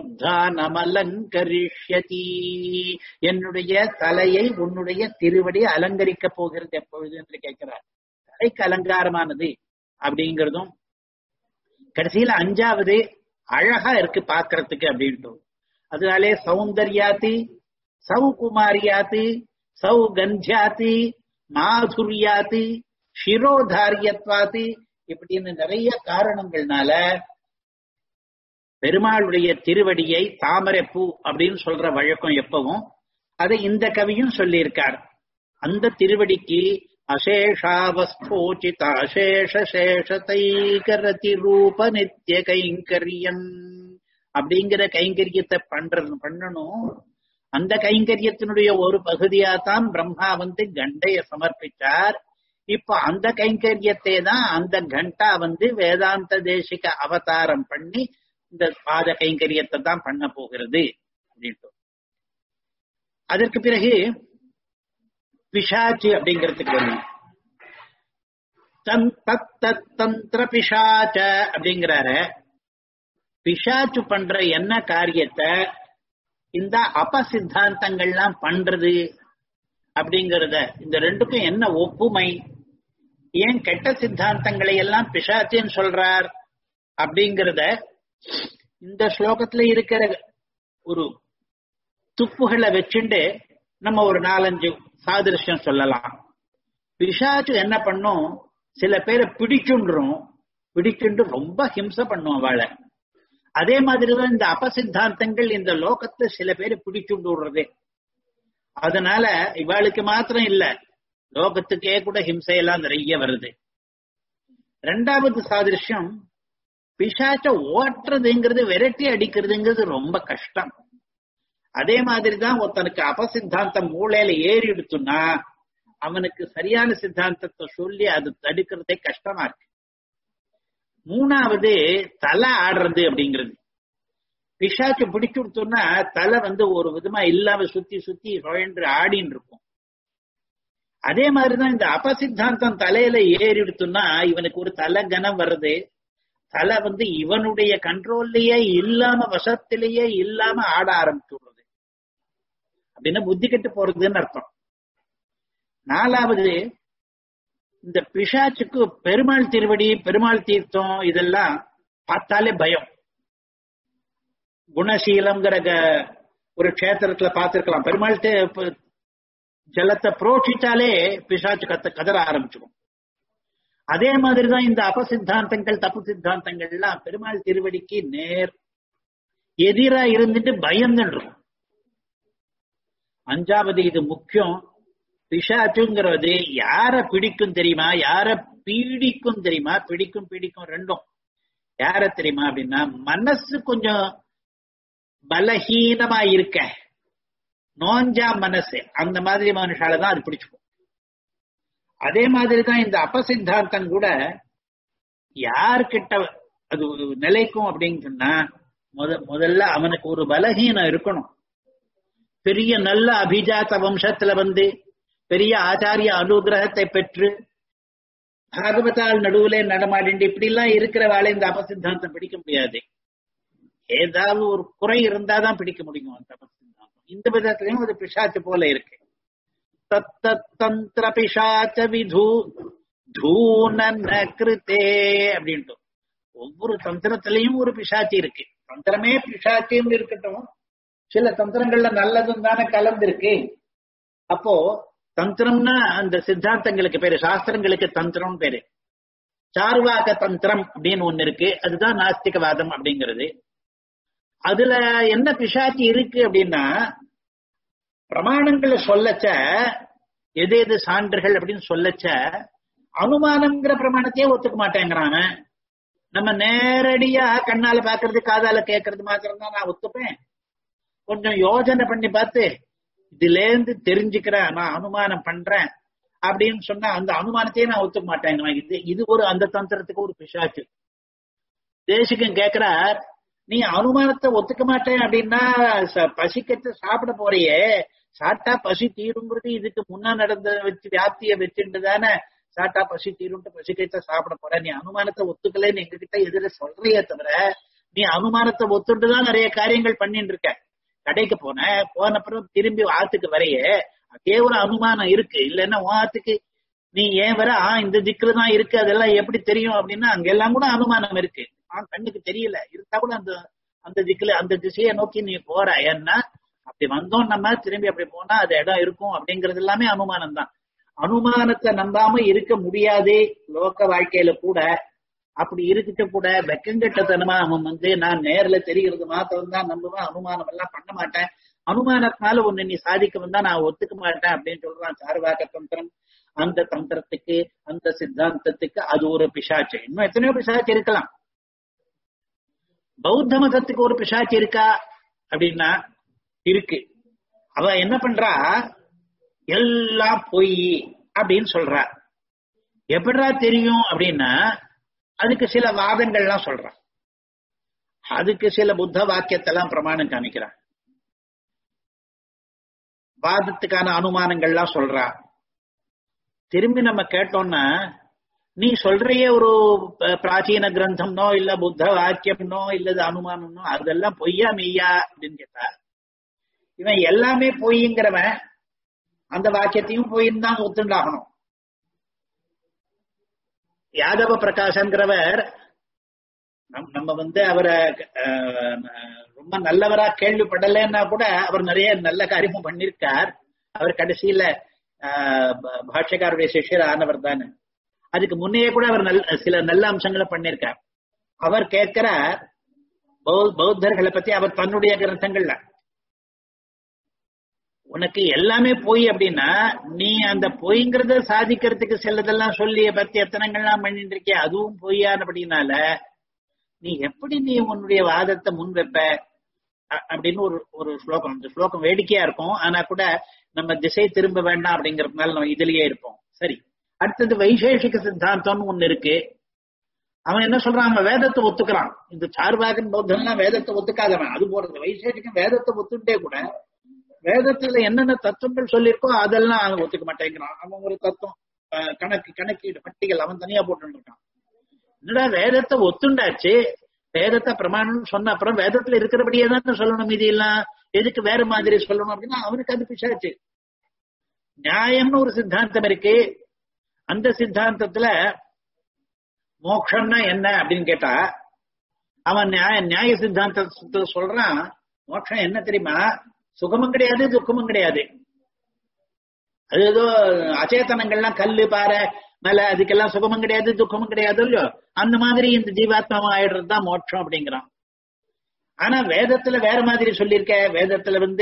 மூர்தானமலங்கரிஷ்யதி என்னுடைய தலையை உன்னுடைய திருவடி அலங்கரிக்க போகிறது எப்பொழுது என்று கேட்கிறார் தலைக்கு அலங்காரமானது அப்படிங்கிறதும் கடைசியில அஞ்சாவது அழகா இருக்கு பாக்குறதுக்கு அப்படின்ட்டு அதனாலே சௌந்தர்யாதி சௌகுமாரியாதி சௌகந்தியாதி மாதுரியாதி ஷிரோதாரியத்வாதி இப்படின்னு நிறைய காரணங்கள்னால பெருமாளுடைய திருவடியை தாமரை பூ அப்படின்னு சொல்ற வழக்கம் எப்பவும் அதை இந்த கவியும் சொல்லியிருக்கார் அந்த திருவடிக்கு அசேஷாவஸ்தோச்சித அசேஷ சேஷதைகரதி ரூப நித்திய கைங்கரியம் அப்படிங்கிற கைங்கரியத்தை பண்றது பண்ணணும் அந்த கைங்கரியத்தினுடைய ஒரு பகுதியா தான் பிரம்மா வந்து கண்டைய சமர்ப்பிச்சார் இப்ப அந்த கைங்கரியத்தை தான் அந்த கண்டா வந்து வேதாந்த தேசிக அவதாரம் பண்ணி இந்த பாத கைங்கரியத்தை தான் பண்ண போகிறது அப்படின்ட்டு அதற்கு பிறகு பிசாச்சு அப்படிங்கிறதுக்கு வரணும் தந்திர பிசாச்ச அப்படிங்கிறார பிசாச்சு பண்ற என்ன காரியத்தை இந்த அபசித்தாந்தங்கள்லாம் பண்றது அப்படிங்கறத இந்த ரெண்டுக்கும் என்ன ஒப்புமை ஏன் கெட்ட சித்தாந்தங்களை எல்லாம் பிசாச்சின்னு சொல்றார் அப்படிங்கறத இந்த ஸ்லோகத்துல இருக்கிற ஒரு துப்புகளை வச்சுண்டு நம்ம ஒரு நாலஞ்சு சாதிருஷ்யம் சொல்லலாம் பிசாச்சு என்ன பண்ணும் சில பேரை பிடிச்சுன்றும் பிடிச்சுண்டு ரொம்ப ஹிம்சை பண்ணும் அவளை அதே மாதிரிதான் இந்த அபசித்தாந்தங்கள் இந்த லோகத்தை சில பேரை பிடிச்சுண்டு விடுறது அதனால இவாளுக்கு மாத்திரம் இல்ல லோகத்துக்கே கூட ஹிம்சையெல்லாம் நிறைய வருது ரெண்டாவது சாதிருஷ்யம் பிசாச்ச ஓட்டுறதுங்கிறது விரட்டி அடிக்கிறதுங்கிறது ரொம்ப கஷ்டம் அதே மாதிரிதான் ஒருத்தனுக்கு அபசித்தாந்தம் மூளையில ஏறி எடுத்துனா அவனுக்கு சரியான சித்தாந்தத்தை சொல்லி அது தடுக்கிறதே கஷ்டமா இருக்கு மூணாவது தலை ஆடுறது அப்படிங்கிறது பிசாச்சு பிடிச்சு கொடுத்தோம்னா தலை வந்து ஒரு விதமா இல்லாம சுத்தி சுத்தி சுழன்று ஆடின்னு இருக்கும் அதே மாதிரிதான் இந்த அபசித்தாந்தம் தலையில ஏறி எடுத்தோம்னா இவனுக்கு ஒரு தலை கனம் வருது தலை வந்து இவனுடைய கண்ட்ரோல்லயே இல்லாம வசத்திலேயே இல்லாம ஆட ஆரம்பிச்சுடுறது அப்படின்னா புத்தி கெட்டு போறதுன்னு அர்த்தம் நாலாவது இந்த பிசாச்சுக்கு பெருமாள் திருவடி பெருமாள் தீர்த்தம் இதெல்லாம் பார்த்தாலே பயம் குணசீலம்ங்கிற ஒரு க்ஷேத்திரத்துல பார்த்திருக்கலாம் பெருமாள் தே- ப- ஜலத்தை புரோட்சிச்சாலே பிசாச்சு கத்த கதற ஆரம்பிச்சிடும் அதே மாதிரிதான் இந்த அபசித்தாந்தங்கள் தப்பு சித்தாந்தங்கள்லாம் பெருமாள் திருவடிக்கு நேர் எதிரா இருந்துட்டு பயந்துடும் அஞ்சாவது இது முக்கியம் பிசாச்சுங்கிறது யார பிடிக்கும் தெரியுமா யார பீடிக்கும் தெரியுமா பிடிக்கும் பிடிக்கும் ரெண்டும் யார தெரியுமா அப்படின்னா மனசு கொஞ்சம் பலஹீனமா இருக்க நோஞ்சா மனசு அந்த மாதிரி மனுஷால தான் அது பிடிச்சுக்கும் அதே மாதிரி தான் இந்த அபசித்தாந்தம் கூட யார்கிட்ட அது நிலைக்கும் அப்படின்னு சொன்னா முத முதல்ல அவனுக்கு ஒரு பலஹீனம் இருக்கணும் பெரிய நல்ல அபிஜாத்த வம்சத்துல வந்து பெரிய ஆச்சாரிய அனுகிரகத்தை பெற்று பாகவதால் நடுவுல நடமாடிண்டு இப்படி எல்லாம் இருக்கிறவாளை இந்த அபசித்தாந்தம் பிடிக்க முடியாது ஏதாவது ஒரு குறை இருந்தாதான் பிடிக்க முடியும் அந்த அபசித்தாந்தம் இந்த விதத்திலையும் அது பிசாச்சு போல இருக்கு தத்தந்திர பிசாச்ச விது தூனன கிருத்தே அப்படின்ட்டு ஒவ்வொரு தந்திரத்திலையும் ஒரு பிசாச்சி இருக்கு தந்திரமே பிசாச்சியும் இருக்கட்டும் சில தந்திரங்கள்ல நல்லதும் தானே கலந்திருக்கு அப்போ தந்திரம்னா அந்த சித்தாந்தங்களுக்கு பேரு சாஸ்திரங்களுக்கு தந்திரம் பேரு சார்வாக தந்திரம் அப்படின்னு ஒண்ணு இருக்கு அதுதான் நாஸ்திகவாதம் அப்படிங்கிறது அதுல என்ன பிசாச்சி இருக்கு அப்படின்னா பிரமாணங்களை சொல்லச்ச எது எது சான்றுகள் அப்படின்னு சொல்லச்ச அனுமானம்ங்கிற பிரமாணத்தையே ஒத்துக்க மாட்டேங்கிறாங்க நம்ம நேரடியா கண்ணால பாக்குறது காதால கேட்கறது மாத்திரம் தான் நான் ஒத்துப்பேன் கொஞ்சம் யோஜனை பண்ணி பார்த்து இதுல இருந்து தெரிஞ்சுக்கிறேன் நான் அனுமானம் பண்றேன் அப்படின்னு சொன்னா அந்த அனுமானத்தையே நான் ஒத்துக்க மாட்டேன் இது இது ஒரு அந்த தந்திரத்துக்கு ஒரு பிசாச்சு தேசிகம் கேக்குறார் நீ அனுமானத்தை ஒத்துக்க மாட்டேன் அப்படின்னா ச- பசிக்கத்து சாப்பிட போறியே சாப்பிட்டா பசி தீருங்கிறது இதுக்கு முன்னா நடந்த வச்சு வியாப்திய வச்சுட்டு தானே சாப்பிட்டா பசி தீரும்ட்டு பசிக்கத்தை சாப்பிட போற நீ அனுமானத்தை ஒத்துக்கலைன்னு எங்ககிட்ட எதிர சொல்றியே தவிர நீ அனுமானத்தை ஒத்துட்டு தான் நிறைய காரியங்கள் பண்ணிட்டு இருக்க கடைக்கு போன போன அப்புறம் திரும்பி ஆத்துக்கு வரைய அதே ஒரு அனுமானம் இருக்கு இல்லைன்னா உன் ஆத்துக்கு நீ ஏன் வர ஆ இந்த திக்குல தான் இருக்கு அதெல்லாம் எப்படி தெரியும் அப்படின்னா அங்கெல்லாம் கூட அனுமானம் இருக்கு ஆ கண்ணுக்கு தெரியல இருந்தா கூட அந்த அந்த திக்குல அந்த திசையை நோக்கி நீ போற ஏன்னா அப்படி வந்தோம் நம்ம திரும்பி அப்படி போனா அது இடம் இருக்கும் அப்படிங்கறது எல்லாமே அனுமானம் தான் அனுமானத்தை நம்பாம இருக்க முடியாதே லோக வாழ்க்கையில கூட அப்படி இருக்கிட்ட கூட வெக்கங்கட்டத்தனமா அவன் வந்து நான் நேர்ல தெரிகிறது மாத்திரம் தான் நம்புவேன் அனுமானம் எல்லாம் பண்ண மாட்டேன் அனுமானத்தினால ஒண்ணு நீ சாதிக்க வந்தா நான் ஒத்துக்க மாட்டேன் அப்படின்னு சொல்றான் சார்வாக தந்திரம் அந்த தந்திரத்துக்கு அந்த சித்தாந்தத்துக்கு அது ஒரு பிசாச்சு இன்னும் எத்தனையோ பிசாச்சு இருக்கலாம் பௌத்த மதத்துக்கு ஒரு பிசாச்சு இருக்கா அப்படின்னா இருக்கு அவ என்ன பண்றா எல்லாம் பொய் அப்படின்னு சொல்றா எப்படிடா தெரியும் அப்படின்னா அதுக்கு சில வாதங்கள்லாம் சொல்றான் அதுக்கு சில புத்த வாக்கியத்தெல்லாம் பிரமாணம் காமிக்கிறான் வாதத்துக்கான அனுமானங்கள்லாம் சொல்றா திரும்பி நம்ம கேட்டோம்னா நீ சொல்றிய ஒரு ப- பிராச்சீன கிரந்தம்னோ இல்ல புத்த வாக்கியம்னோ இல்லது அனுமானம்னோ அதெல்லாம் பொய்யா மெய்யா அப்படின்னு கேட்டா இவன் எல்லாமே பொய்ங்கிறவன் அந்த வாக்கியத்தையும் பொய்ன்னு தான் ஒத்துண்டாகணும் யாதவ பிரகாசங்கிறவர் நம்- நம்ம வந்து அவரை அஹ், ரொம்ப நல்லவரா கேள்விப்படலைன்னா கூட அவர் நிறைய நல்ல காரியமும் பண்ணிருக்கார் அவர் கடைசியில ஆஹ், ப- பாஷ்யக்காரருடைய சிஷ்யர் ஆனவர் தானே அதுக்கு முன்னையே கூட அவர் நல்ல சில நல்ல அம்சங்களை பண்ணிருக்கார் அவர் கேட்கிறார் பௌ- பௌத்தர்களை பத்தி அவர் தன்னுடைய கிரந்தங்கள்ல உனக்கு எல்லாமே பொய் அப்படின்னா நீ அந்த பொய்ங்கிறத சாதிக்கிறதுக்கு சிலதெல்லாம் சொல்லி பத்தி எத்தனைகள்லாம் பண்ணிட்டு இருக்கிய அதுவும் பொய்யானபடினால நீ எப்படி நீ உன்னுடைய வாதத்தை முன் வைப்ப அ- அப்படின்னு ஒரு ஒரு ஸ்லோகம் இந்த ஸ்லோகம் வேடிக்கையா இருக்கும் ஆனா கூட நம்ம திசை திரும்ப வேண்டாம் அப்படிங்கறதுனால நம்ம இதுலயே இருப்போம் சரி அடுத்தது வைசேஷிக சித்தாந்தம்னு ஒண்ணு இருக்கு அவன் என்ன சொல்றான் அவன் வேதத்தை ஒத்துக்கிறான் இந்த சார்வாகன் பௌத்தன்லாம் வேதத்தை ஒத்துக்காதவன் அது போறது வைசேஷிகம் வேதத்தை ஒத்துட்டே கூட வேதத்துல என்னென்ன தத்துவங்கள் சொல்லியிருக்கோ அதெல்லாம் அவன் ஒத்துக்க மாட்டேங்கிறான் அவன் ஒரு தத்துவம் அஹ், கணக்கு கணக்கீடு பட்டியல் அவன் தனியா போட்டு இருக்கான் என்னடா வேதத்தை ஒத்துண்டாச்சு வேதத்தை பிரமாணம் சொன்ன அப்புறம் வேதத்துல இருக்கிறபடியே தான் சொல்லணும் இது எல்லாம் எதுக்கு வேற மாதிரி சொல்லணும் அப்படின்னா அவனுக்கு அது பிசாச்சு நியாயம்னு ஒரு சித்தாந்தம் இருக்கு அந்த சித்தாந்தத்துல மோட்சம்னா என்ன அப்படின்னு கேட்டா அவன் நியாய நியாய சித்தாந்தத்துல சொல்றான் மோட்சம் என்ன தெரியுமா சுகமும் கிடையாது துக்கமும் கிடையாது அது ஏதோ அச்சேதனங்கள்லாம் கல்லு பாறை மேல அதுக்கெல்லாம் சுகமும் கிடையாது துக்கமும் கிடையாது இல்லையோ அந்த மாதிரி இந்த ஜீவாத்மாவா ஆயிடுறது தான் மோட்சம் அப்படிங்கிறான் ஆனா வேதத்துல வேற மாதிரி சொல்லியிருக்க வேதத்துல வந்து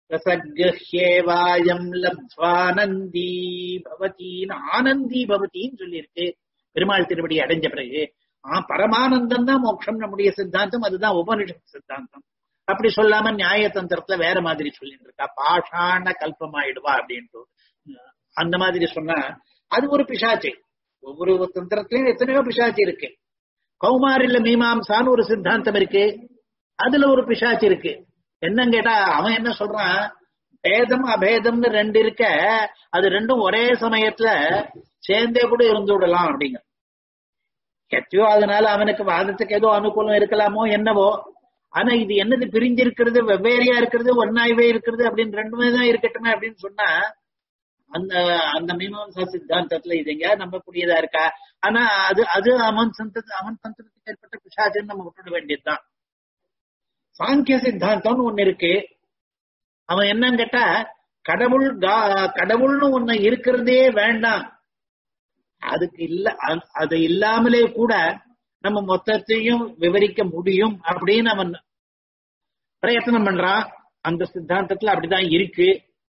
ரசகஹ்யேவாயம் லப்வானந்தி பவதீன் ஆனந்தி பவதின்னு சொல்லியிருக்கு பெருமாள் திருவடி அடைஞ்ச பிறகு ஆ பரமானந்தம் தான் மோட்சம் நம்முடைய சித்தாந்தம் அதுதான் உபனிஷத் சித்தாந்தம் அப்படி சொல்லாம நியாயதந்திரத்துல வேற மாதிரி சொல்லிட்டு இருக்கா பாஷாண கல்பமாயிடுவா அப்படின்ட்டு அந்த மாதிரி சொன்னா அது ஒரு பிசாச்சு ஒவ்வொரு தந்திரத்திலயும் எத்தனையோ பிசாச்சு இருக்கு கௌமாரில மீமாம்சான்னு ஒரு சித்தாந்தம் இருக்கு அதுல ஒரு பிசாச்சு இருக்கு என்னன்னு கேட்டா அவன் என்ன சொல்றான் பேதம் அபேதம்னு ரெண்டு இருக்க அது ரெண்டும் ஒரே சமயத்துல சேர்ந்தே கூட இருந்து விடலாம் அப்படிங்க எத்தையோ அதனால அவனுக்கு வாதத்துக்கு ஏதோ அனுகூலம் இருக்கலாமோ என்னவோ ஆனா இது என்னது பிரிஞ்சிருக்கிறது வெவ்வேறையா இருக்கிறது ஒன்னாய்வே இருக்கிறது அப்படின்னு ரெண்டுமே தான் இருக்கட்டுமே அப்படின்னு சொன்னா அந்த அந்த மீமாம்சா சித்தாந்தத்துல இது எங்கேயாவது நம்பக்கூடியதா இருக்கா ஆனா அது அது அவன் சந்தத்து அவன் சந்தத்துக்கு ஏற்பட்ட பிசாச்சுன்னு நம்ம விட்டுட வேண்டியதுதான் சாங்கிய சித்தாந்தம்னு ஒண்ணு இருக்கு அவன் என்னன்னு கேட்டா கடவுள் கடவுள்னு ஒண்ணு இருக்கிறதே வேண்டாம் அதுக்கு இல்ல அது இல்லாமலே கூட நம்ம மொத்தத்தையும் விவரிக்க முடியும் அப்படின்னு அவன் பிரயத்தனம் பண்றான் அந்த சித்தாந்தத்துல அப்படிதான் இருக்கு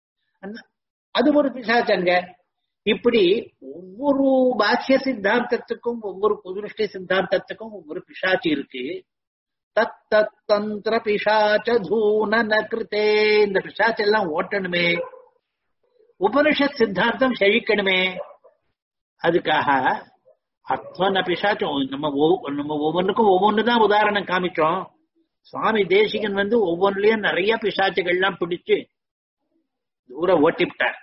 அது ஒரு பிசாச்சங்க இப்படி ஒவ்வொரு பாக்கிய சித்தாந்தத்துக்கும் ஒவ்வொரு புதுருஷ்டி சித்தாந்தத்துக்கும் ஒவ்வொரு பிசாச்சு இருக்கு தத் தந்திர பிசாச்ச தூணன கிருத்தே இந்த பிசாச்சு எல்லாம் ஓட்டணுமே உபனிஷத் சித்தாந்தம் செழிக்கணுமே அதுக்காக அத்வன பிசாச்சும் நம்ம நம்ம ஒவ்வொன்றுக்கும் ஒவ்வொன்றுதான் உதாரணம் காமிச்சோம் சுவாமி தேசிகன் வந்து ஒவ்வொன்றுலயும் நிறைய பிசாச்சுகள்லாம் பிடிச்சு தூரம் ஓட்டிவிட்டார்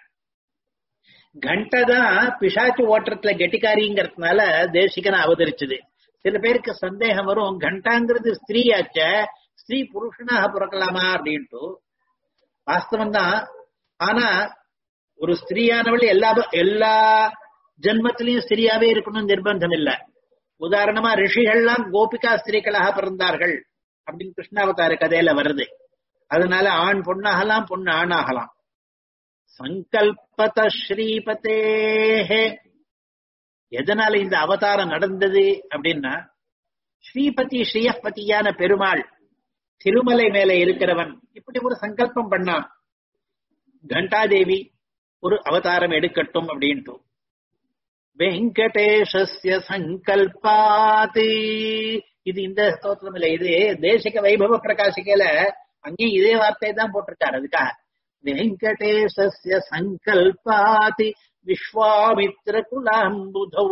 கண்டை தான் பிசாச்சு ஓட்டுறதுல கெட்டிக்காரிங்கிறதுனால தேசிகனை அவதரிச்சது சில பேருக்கு சந்தேகம் வரும் கண்டாங்கிறது ஸ்திரீயாச்ச ஸ்திரீ புருஷனாக பிறக்கலாமா அப்படின்ட்டு வாஸ்தவம் தான் ஆனா ஒரு ஸ்திரீயானவள் எல்லா எல்லா ஜென்மத்திலையும் ஸ்திரியாவே இருக்கணும்னு நிர்பந்தம் இல்ல உதாரணமா ரிஷிகள்லாம் கோபிகா ஸ்திரீகளாக பிறந்தார்கள் அப்படின்னு கிருஷ்ணாவதார கதையில வருது அதனால ஆண் பொண்ணாகலாம் பொண்ணு ஆணாகலாம் சங்கல்பத ஸ்ரீபதேஹே எதனால இந்த அவதாரம் நடந்தது அப்படின்னா ஸ்ரீபதி ஸ்ரீயப்பதியான பெருமாள் திருமலை மேல இருக்கிறவன் இப்படி ஒரு சங்கல்பம் பண்ணான் கண்டாதேவி ஒரு அவதாரம் எடுக்கட்டும் அப்படின்ட்டு வெங்கடேஷஸ்ய சங்கல்பாத் இது இந்த ஸ்தோத்திரம் இல்ல இது தேசிக வைபவ பிரகாசிக்கையில அங்கேயும் இதே வார்த்தை தான் போட்டிருக்காரு அதுக்காக வெங்கடேஷஸ்ய சங்கல்பாத் விஸ்வாமித்ர குலாம்புதௌ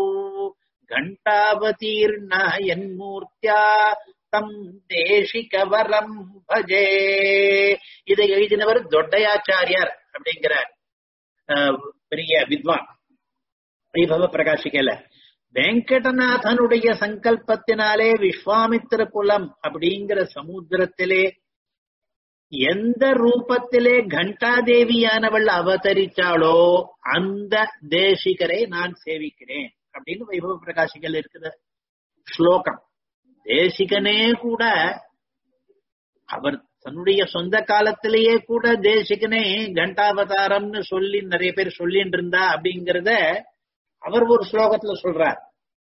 கண்டாவதீர்ணாயன்மூர்த்தியா தம் தேசிகவரம் பஜே இதை எழுதினவர் தொட்டையாச்சாரியார் அப்படிங்கிற பெரிய வித்வான் வைபவ பிரகாசிக்கல வெங்கடநாதனுடைய சங்கல்பத்தினாலே விஸ்வாமித்திர குலம் அப்படிங்கிற சமுத்திரத்திலே எந்த ரூபத்திலே கண்டாதேவியானவள் அவதரிச்சாளோ அந்த தேசிகரை நான் சேவிக்கிறேன் அப்படின்னு வைபவ பிரகாசிகள் இருக்குது ஸ்லோகம் தேசிகனே கூட அவர் தன்னுடைய சொந்த காலத்திலேயே கூட தேசிகனே கண்டாவதாரம்னு சொல்லி நிறைய பேர் சொல்லிட்டு இருந்தா அப்படிங்கறத அவர் ஒரு ஸ்லோகத்துல சொல்றார்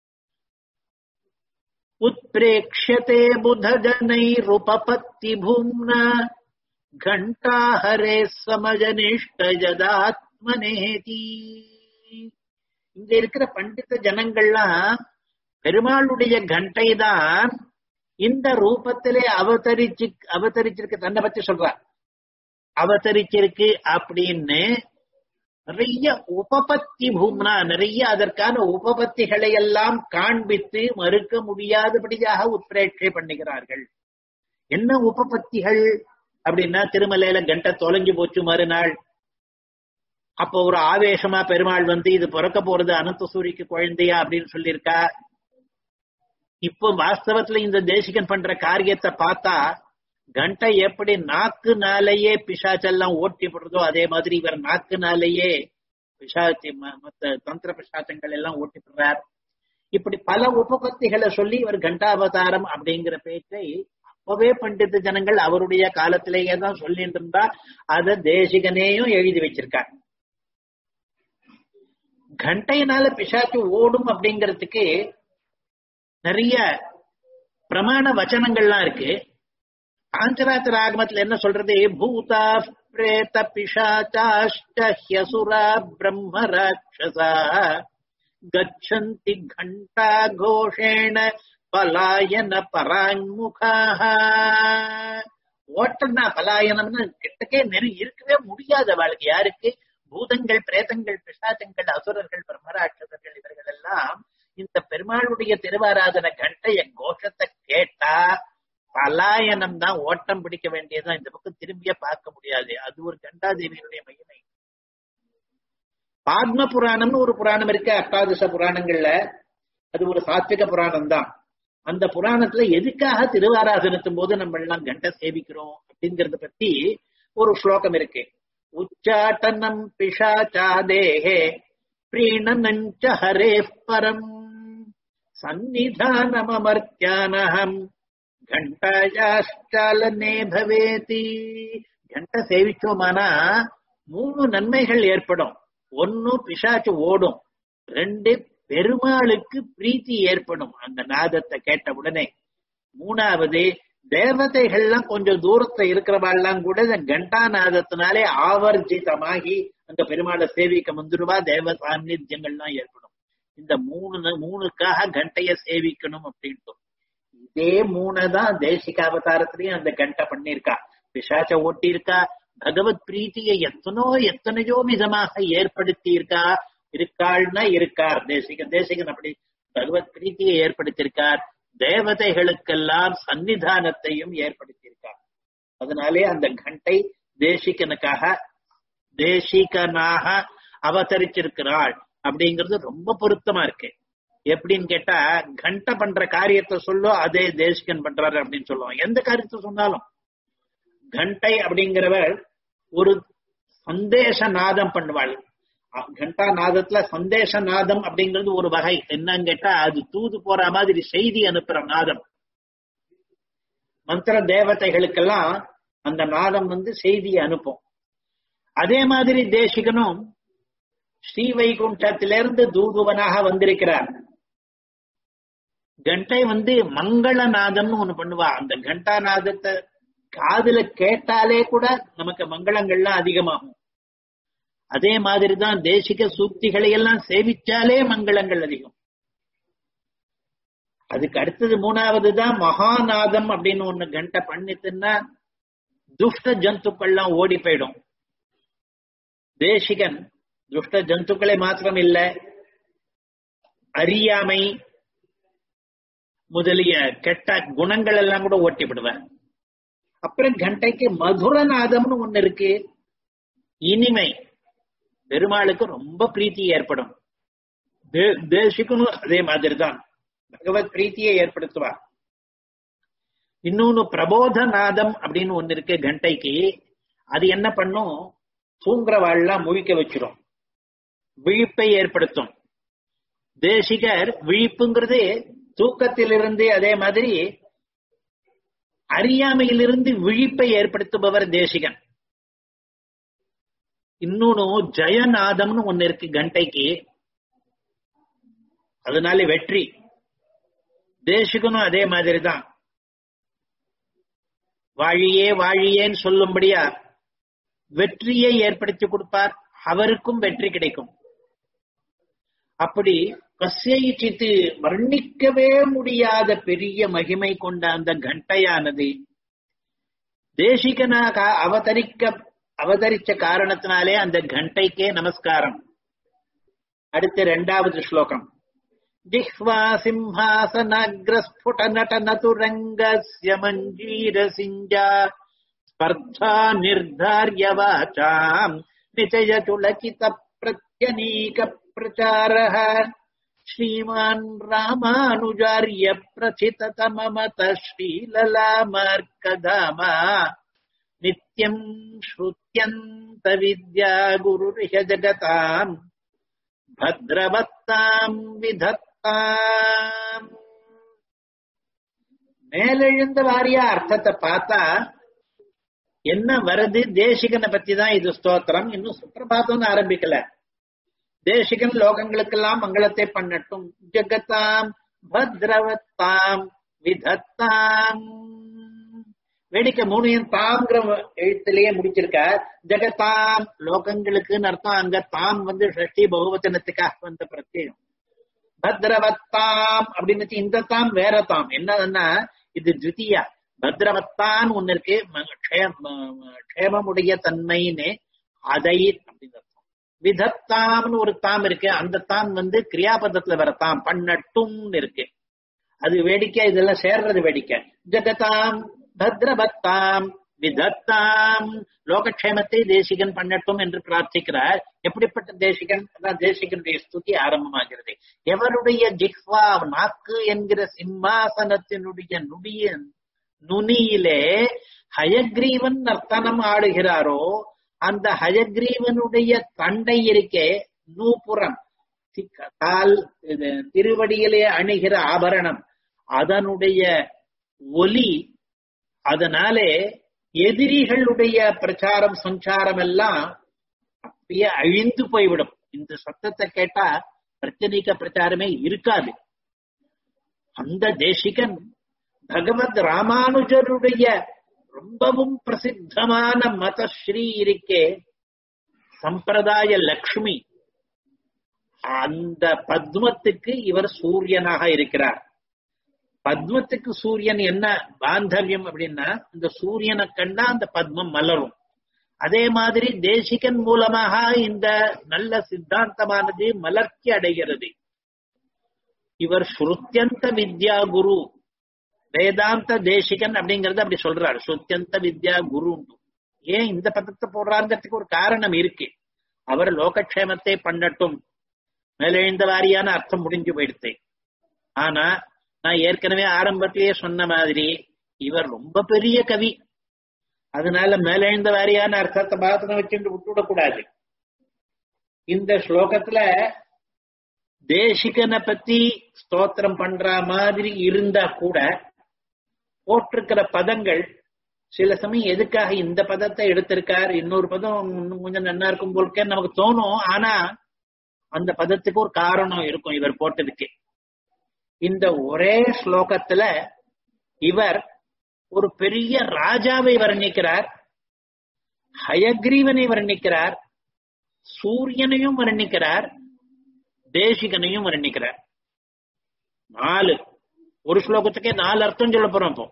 உத்பிரேக்ஷதே புதஜனைருபபத்தி பூம்னா घंटाहरे समजनिष्ठ ஜதாத்மனேதி இங்க இருக்கிற பண்டித ஜனங்கள்லாம் பெருமாளுடைய கண்டை தான் இந்த ரூபத்திலே அவதரிச்சு அவதரிச்சிருக்கு தன்னை பத்தி சொல்றார் அவதரிச்சிருக்கு அப்படின்னு நிறைய உபபத்தி பூம்னா நிறைய அதற்கான உபபத்திகளை எல்லாம் காண்பித்து மறுக்க முடியாதபடியாக உத்பிரேட்சை பண்ணுகிறார்கள் என்ன உபபத்திகள் அப்படின்னா திருமலையில கண்ட தொலைஞ்சு போச்சு மறுநாள் அப்போ ஒரு ஆவேசமா பெருமாள் வந்து இது பிறக்க போறது அனந்த சூரிக்கு குழந்தையா அப்படின்னு சொல்லியிருக்கா இப்போ வாஸ்தவத்துல இந்த தேசிகன் பண்ற காரியத்தை பார்த்தா கண்டை எப்படி நாக்குனாலேயே பிசாச்செல்லாம் ஓட்டி போடுறதோ அதே மாதிரி இவர் நாக்குனாலேயே பிசாச்சி மத்த தந்திர பிசாச்சங்கள் எல்லாம் ஓட்டி போடுறார் இப்படி பல உபபத்திகளை சொல்லி இவர் கண்டாவதாரம் அப்படிங்கிற பேச்சை அப்பவே பண்டித ஜனங்கள் அவருடைய காலத்திலேயே தான் சொல்லிட்டு இருந்தா அத தேசிகனேயும் எழுதி வச்சிருக்காங்க கண்டையினால பிசாச்சு ஓடும் அப்படிங்கிறதுக்கு நிறைய பிரமாண வச்சனங்கள்லாம் இருக்கு பாஞ்சராத்திர ஆகமத்துல என்ன சொல்றது பூதா பிரேத பிசாச்சாஷ்டசுரா பிரம்ம ராட்சசா கச்சந்தி கண்டா கோஷேண பலாயன பராங்முகாக ஓட்டம்னா பலாயனம்னு கிட்டக்கே நெறி இருக்கவே முடியாத வாழ்க்கை யாருக்கு பூதங்கள் பிரேதங்கள் பிசாச்சங்கள் அசுரர்கள் பிரம்மராட்சசர்கள் இவர்கள் எல்லாம் இந்த பெருமாளுடைய திருவாராதன கண்டைய கோஷத்தை கேட்டா பலாயனம் தான் ஓட்டம் பிடிக்க வேண்டியதுதான் இந்த பக்கம் திரும்பிய பார்க்க முடியாது அது ஒரு கண்டாதேவியினுடைய மகிமை பாத்ம புராணம்னு ஒரு புராணம் இருக்கு அஷ்டாதச புராணங்கள்ல அது ஒரு சாத்விக புராணம் தான் அந்த புராணத்துல எதுக்காக திருவாராதனத்தும் போது நம்ம எல்லாம் கண்ட சேவிக்கிறோம் அப்படிங்கறத பத்தி ஒரு ஸ்லோகம் இருக்கு உச்சாட்டனம் பிஷாச்சாதேஹே பிரீணனஞ்ச ஹரே பரம் சந்நிதானமர்த்தியானகம் கண்டாயாஷ்டாலனே பவேதி கண்ட சேவிச்சோமானா மூணு நன்மைகள் ஏற்படும் ஒன்னு பிசாச்சு ஓடும் ரெண்டு பெருமாளுக்கு பிரீத்தி ஏற்படும் அந்த நாதத்தை கேட்ட உடனே மூணாவது தேவதைகள்லாம் கொஞ்சம் தூரத்துல இருக்கிறவாள்லாம் கூட இந்த கண்டா நாதத்தினாலே ஆவர்ஜிதமாகி அந்த பெருமாளை சேவிக்க வந்துருவா தேவ சாநித்தியங்கள்லாம் ஏற்படும் இந்த மூணு மூணுக்காக கண்டைய சேவிக்கணும் அப்படின்ட்டு இதே மூணுதான் தேசிக அவதாரத்திலையும் அந்த கண்டை பண்ணிருக்கா பிசாச்ச ஓட்டி இருக்கா பகவத் பிரீத்தியை எத்தனோ எத்தனையோ விதமாக ஏற்படுத்தி இருக்கா இருக்காள்னா இருக்கார் தேசிக தேசிகன் அப்படி பகவத் பிரீத்தியை ஏற்படுத்தியிருக்கார் தேவதைகளுக்கெல்லாம் சன்னிதானத்தையும் ஏற்படுத்தியிருக்கார் அதனாலே அந்த கண்டை தேசிகனுக்காக தேசிகனாக அவதரிச்சிருக்கிறாள் அப்படிங்கிறது ரொம்ப பொருத்தமா இருக்கு எப்படின்னு கேட்டா கண்ட பண்ற காரியத்தை சொல்லும் அதே தேசிகன் பண்றாரு அப்படின்னு சொல்லுவோம் எந்த காரியத்தை சொன்னாலும் கண்டை அப்படிங்கிறவர் ஒரு சந்தேச நாதம் பண்ணுவாள் கண்டா நாதத்துல சந்தேச நாதம் அப்படிங்கிறது ஒரு வகை என்னன்னு கேட்டா அது தூது போற மாதிரி செய்தி அனுப்புற நாதம் மந்திர தேவதைகளுக்கெல்லாம் அந்த நாதம் வந்து செய்தியை அனுப்பும் அதே மாதிரி தேசிகனும் ஸ்ரீவைகுண்டத்திலிருந்து தூதுவனாக வந்திருக்கிறார் கண்டை வந்து மங்களநாதம்னு ஒண்ணு பண்ணுவா அந்த கண்டா நாதத்தை காதுல கேட்டாலே கூட நமக்கு மங்களங்கள்லாம் அதிகமாகும் அதே மாதிரிதான் தேசிக சூக்திகளை எல்லாம் சேவிச்சாலே மங்களங்கள் அதிகம் அதுக்கு அடுத்தது மூணாவது தான் மகாநாதம் அப்படின்னு ஒண்ணு கண்டை பண்ணிட்டுன்னா துஷ்ட ஜந்துக்கள்லாம் ஓடி போயிடும் தேசிகன் துஷ்ட ஜந்துக்களை மாத்திரம் இல்ல அறியாமை முதலிய கெட்ட குணங்கள் எல்லாம் கூட ஓட்டி விடுவார் அப்புறம் கண்டைக்கு மதுரநாதம்னு ஒண்ணு இருக்கு இனிமை பெருமாளுக்கு ரொம்ப பிரீத்தி ஏற்படும் தேசிக்கணும் அதே மாதிரி தான் பகவத் பிரீத்தியை ஏற்படுத்துவார் இன்னொன்னு பிரபோதநாதம் அப்படின்னு ஒண்ணு இருக்கு கண்டைக்கு அது என்ன பண்ணும் தூங்குறவாள்லாம் முழிக்க வச்சிடும் விழிப்பை ஏற்படுத்தும் தேசிகர் விழிப்புங்கிறது தூக்கத்திலிருந்து அதே மாதிரி அறியாமையிலிருந்து விழிப்பை ஏற்படுத்துபவர் தேசிகன் இன்னொன்னு ஜெயநாதம்னு ஒண்ணு இருக்கு கண்டைக்கு அதனால வெற்றி தேசிகனும் அதே மாதிரி தான் வாழியே வாழியேன்னு சொல்லும்படியா வெற்றியை ஏற்படுத்தி கொடுப்பார் அவருக்கும் வெற்றி கிடைக்கும் அப்படி கசைச்சித்து வர்ணிக்கவே முடியாத பெரிய மகிமை கொண்ட அந்த கண்டையானது தேசிகனாக அவதரிக்க அவதரிச்ச காரணத்தினாலே அந்த கண்டைக்கே நமஸ்காரம் அடுத்த இரண்டாவது ஸ்லோகம் ஜிஹ்வா சிம்ஹாசனாகிரஸ்புட நடனதுரங்கஸ்ய மஞ்சீர சிஞ்சா ஸ்பர்தா நிர்தாரிய வாசாம் நிச்சய துலகித பிரத்யநீக பிரச்சாரः श्रीमान् रामानुजार्य प्रथिततममत श्रीललामार्कधामा नित्यम् श्रुत्यन्तविद्या गुरुरिह जगताम् भद्रवत्ताम् विधत्ताम् மேலெழுந்த வாரியா அர்த்தத்தை பார்த்தா என்ன வருது தேசிகனை பத்தி தான் இது ஸ்தோத்திரம் இன்னும் சுப்பிரபாதம் ஆரம்பிக்கல தேசிகன் லோகங்களுக்கெல்லாம் மங்களத்தை பண்ணட்டும் ஜெகத்தாம் பத்ரவத்தாம் விதத்தாம் வேடிக்கை மூணையும் தாம்ங்கிற எழுத்திலேயே முடிச்சிருக்க ஜெகத்தாம் லோகங்களுக்குன்னு அர்த்தம் அங்க தாம் வந்து ஷஷ்டி பகுவச்சனத்துக்காக வந்த பிரத்யேகம் பத்ரவத்தாம் அப்படின்னு இந்த தாம் வேற தாம் என்னதுன்னா இது துதியா பத்ரவத்தான் ஒண்ணு இருக்கு ம- க்ஷேம- ம- க்ஷேமமுடைய தன்மைன்னு அதை அப்படின்னு அர்த்தம் விதத்தாம்னு ஒரு தாம் இருக்கு அந்த தாம் வந்து கிரியாபதத்துல வர தாம் பண்ணட்டும்னு இருக்கு அது வேடிக்கை இதெல்லாம் சேர்றது வேடிக்கை ஜெகதாம் பத்ரபத்தாம் விதத்தாம் லோகக்ஷேமத்தை தேசிகன் பண்ணட்டும் என்று பிரார்த்திக்கிறார் எப்படிப்பட்ட தேசிகன் அதான் தேசிகனுடைய ஸ்துதி ஆரம்பமாகிறது எவருடைய ஜிஹ்வா நாக்கு என்கிற சிம்மாசனத்தினுடைய நுடிய நுனியிலே ஹயக்ரீவன் நர்த்தனம் ஆடுகிறாரோ அந்த ஹயக்ரீவனுடைய தண்டை இருக்கே நூபுரம் திக்க- கால் இது, திருவடியிலே அணிகிற ஆபரணம் அதனுடைய ஒலி அதனாலே எதிரிகளுடைய பிரச்சாரம் சஞ்சாரம் எல்லாம் அப்படியே அழிந்து போய்விடும் இந்த சத்தத்தை கேட்டா பிரச்சனைக்க பிரச்சாரமே இருக்காது அந்த தேசிகன் பகவத் ராமானுஜருடைய ரொம்பவும் பிரசித்தமான மதஸ்ரீ இருக்கே சம்பிரதாய லக்ஷ்மி அந்த பத்மத்துக்கு இவர் சூரியனாக இருக்கிறார் பத்மத்துக்கு சூரியன் என்ன பாந்தவியம் அப்படின்னா இந்த சூரியனை கண்டா அந்த பத்மம் மலரும் அதே மாதிரி தேசிகன் மூலமாக இந்த நல்ல சித்தாந்தமானது மலர்ச்சி அடைகிறது இவர் ஸ்ருத்தியந்த வித்யா குரு வேதாந்த தேசிகன் அப்படிங்கறது அப்படி சொல்றாரு ஸ்ருத்தியந்த வித்யா குரு ஏன் இந்த பதத்தை போடுறாங்கிறதுக்கு ஒரு காரணம் இருக்கு அவர் லோகக்ஷேமத்தை பண்ணட்டும் மேலெழுந்த வாரியான அர்த்தம் முடிஞ்சு போயிடுத்து ஆனா நான் ஏற்கனவே ஆரம்பத்திலேயே சொன்ன மாதிரி இவர் ரொம்ப பெரிய கவி அதனால மேலெழுந்த வாரியான அர்த்தத்தை பாத்திரம் வச்சுட்டு விட்டுவிடக்கூடாது இந்த ஸ்லோகத்துல தேசிகனை பத்தி ஸ்தோத்திரம் பண்ற மாதிரி இருந்தா கூட போட்டிருக்கிற பதங்கள் சில சமயம் எதுக்காக இந்த பதத்தை எடுத்திருக்கார் இன்னொரு பதம் இன்னும் கொஞ்சம் நல்லா இருக்கும் போல்கே நமக்கு தோணும் ஆனா அந்த பதத்துக்கு ஒரு காரணம் இருக்கும் இவர் போட்டதுக்கு இந்த ஒரே ஸ்லோகத்துல இவர் ஒரு பெரிய ராஜாவை வர்ணிக்கிறார் ஹயக்ரீவனை வர்ணிக்கிறார் சூரியனையும் வர்ணிக்கிறார் தேசிகனையும் வர்ணிக்கிறார் நாலு ஒரு ஸ்லோகத்துக்கே நாலு அர்த்தம் சொல்ல போறோம் இப்போ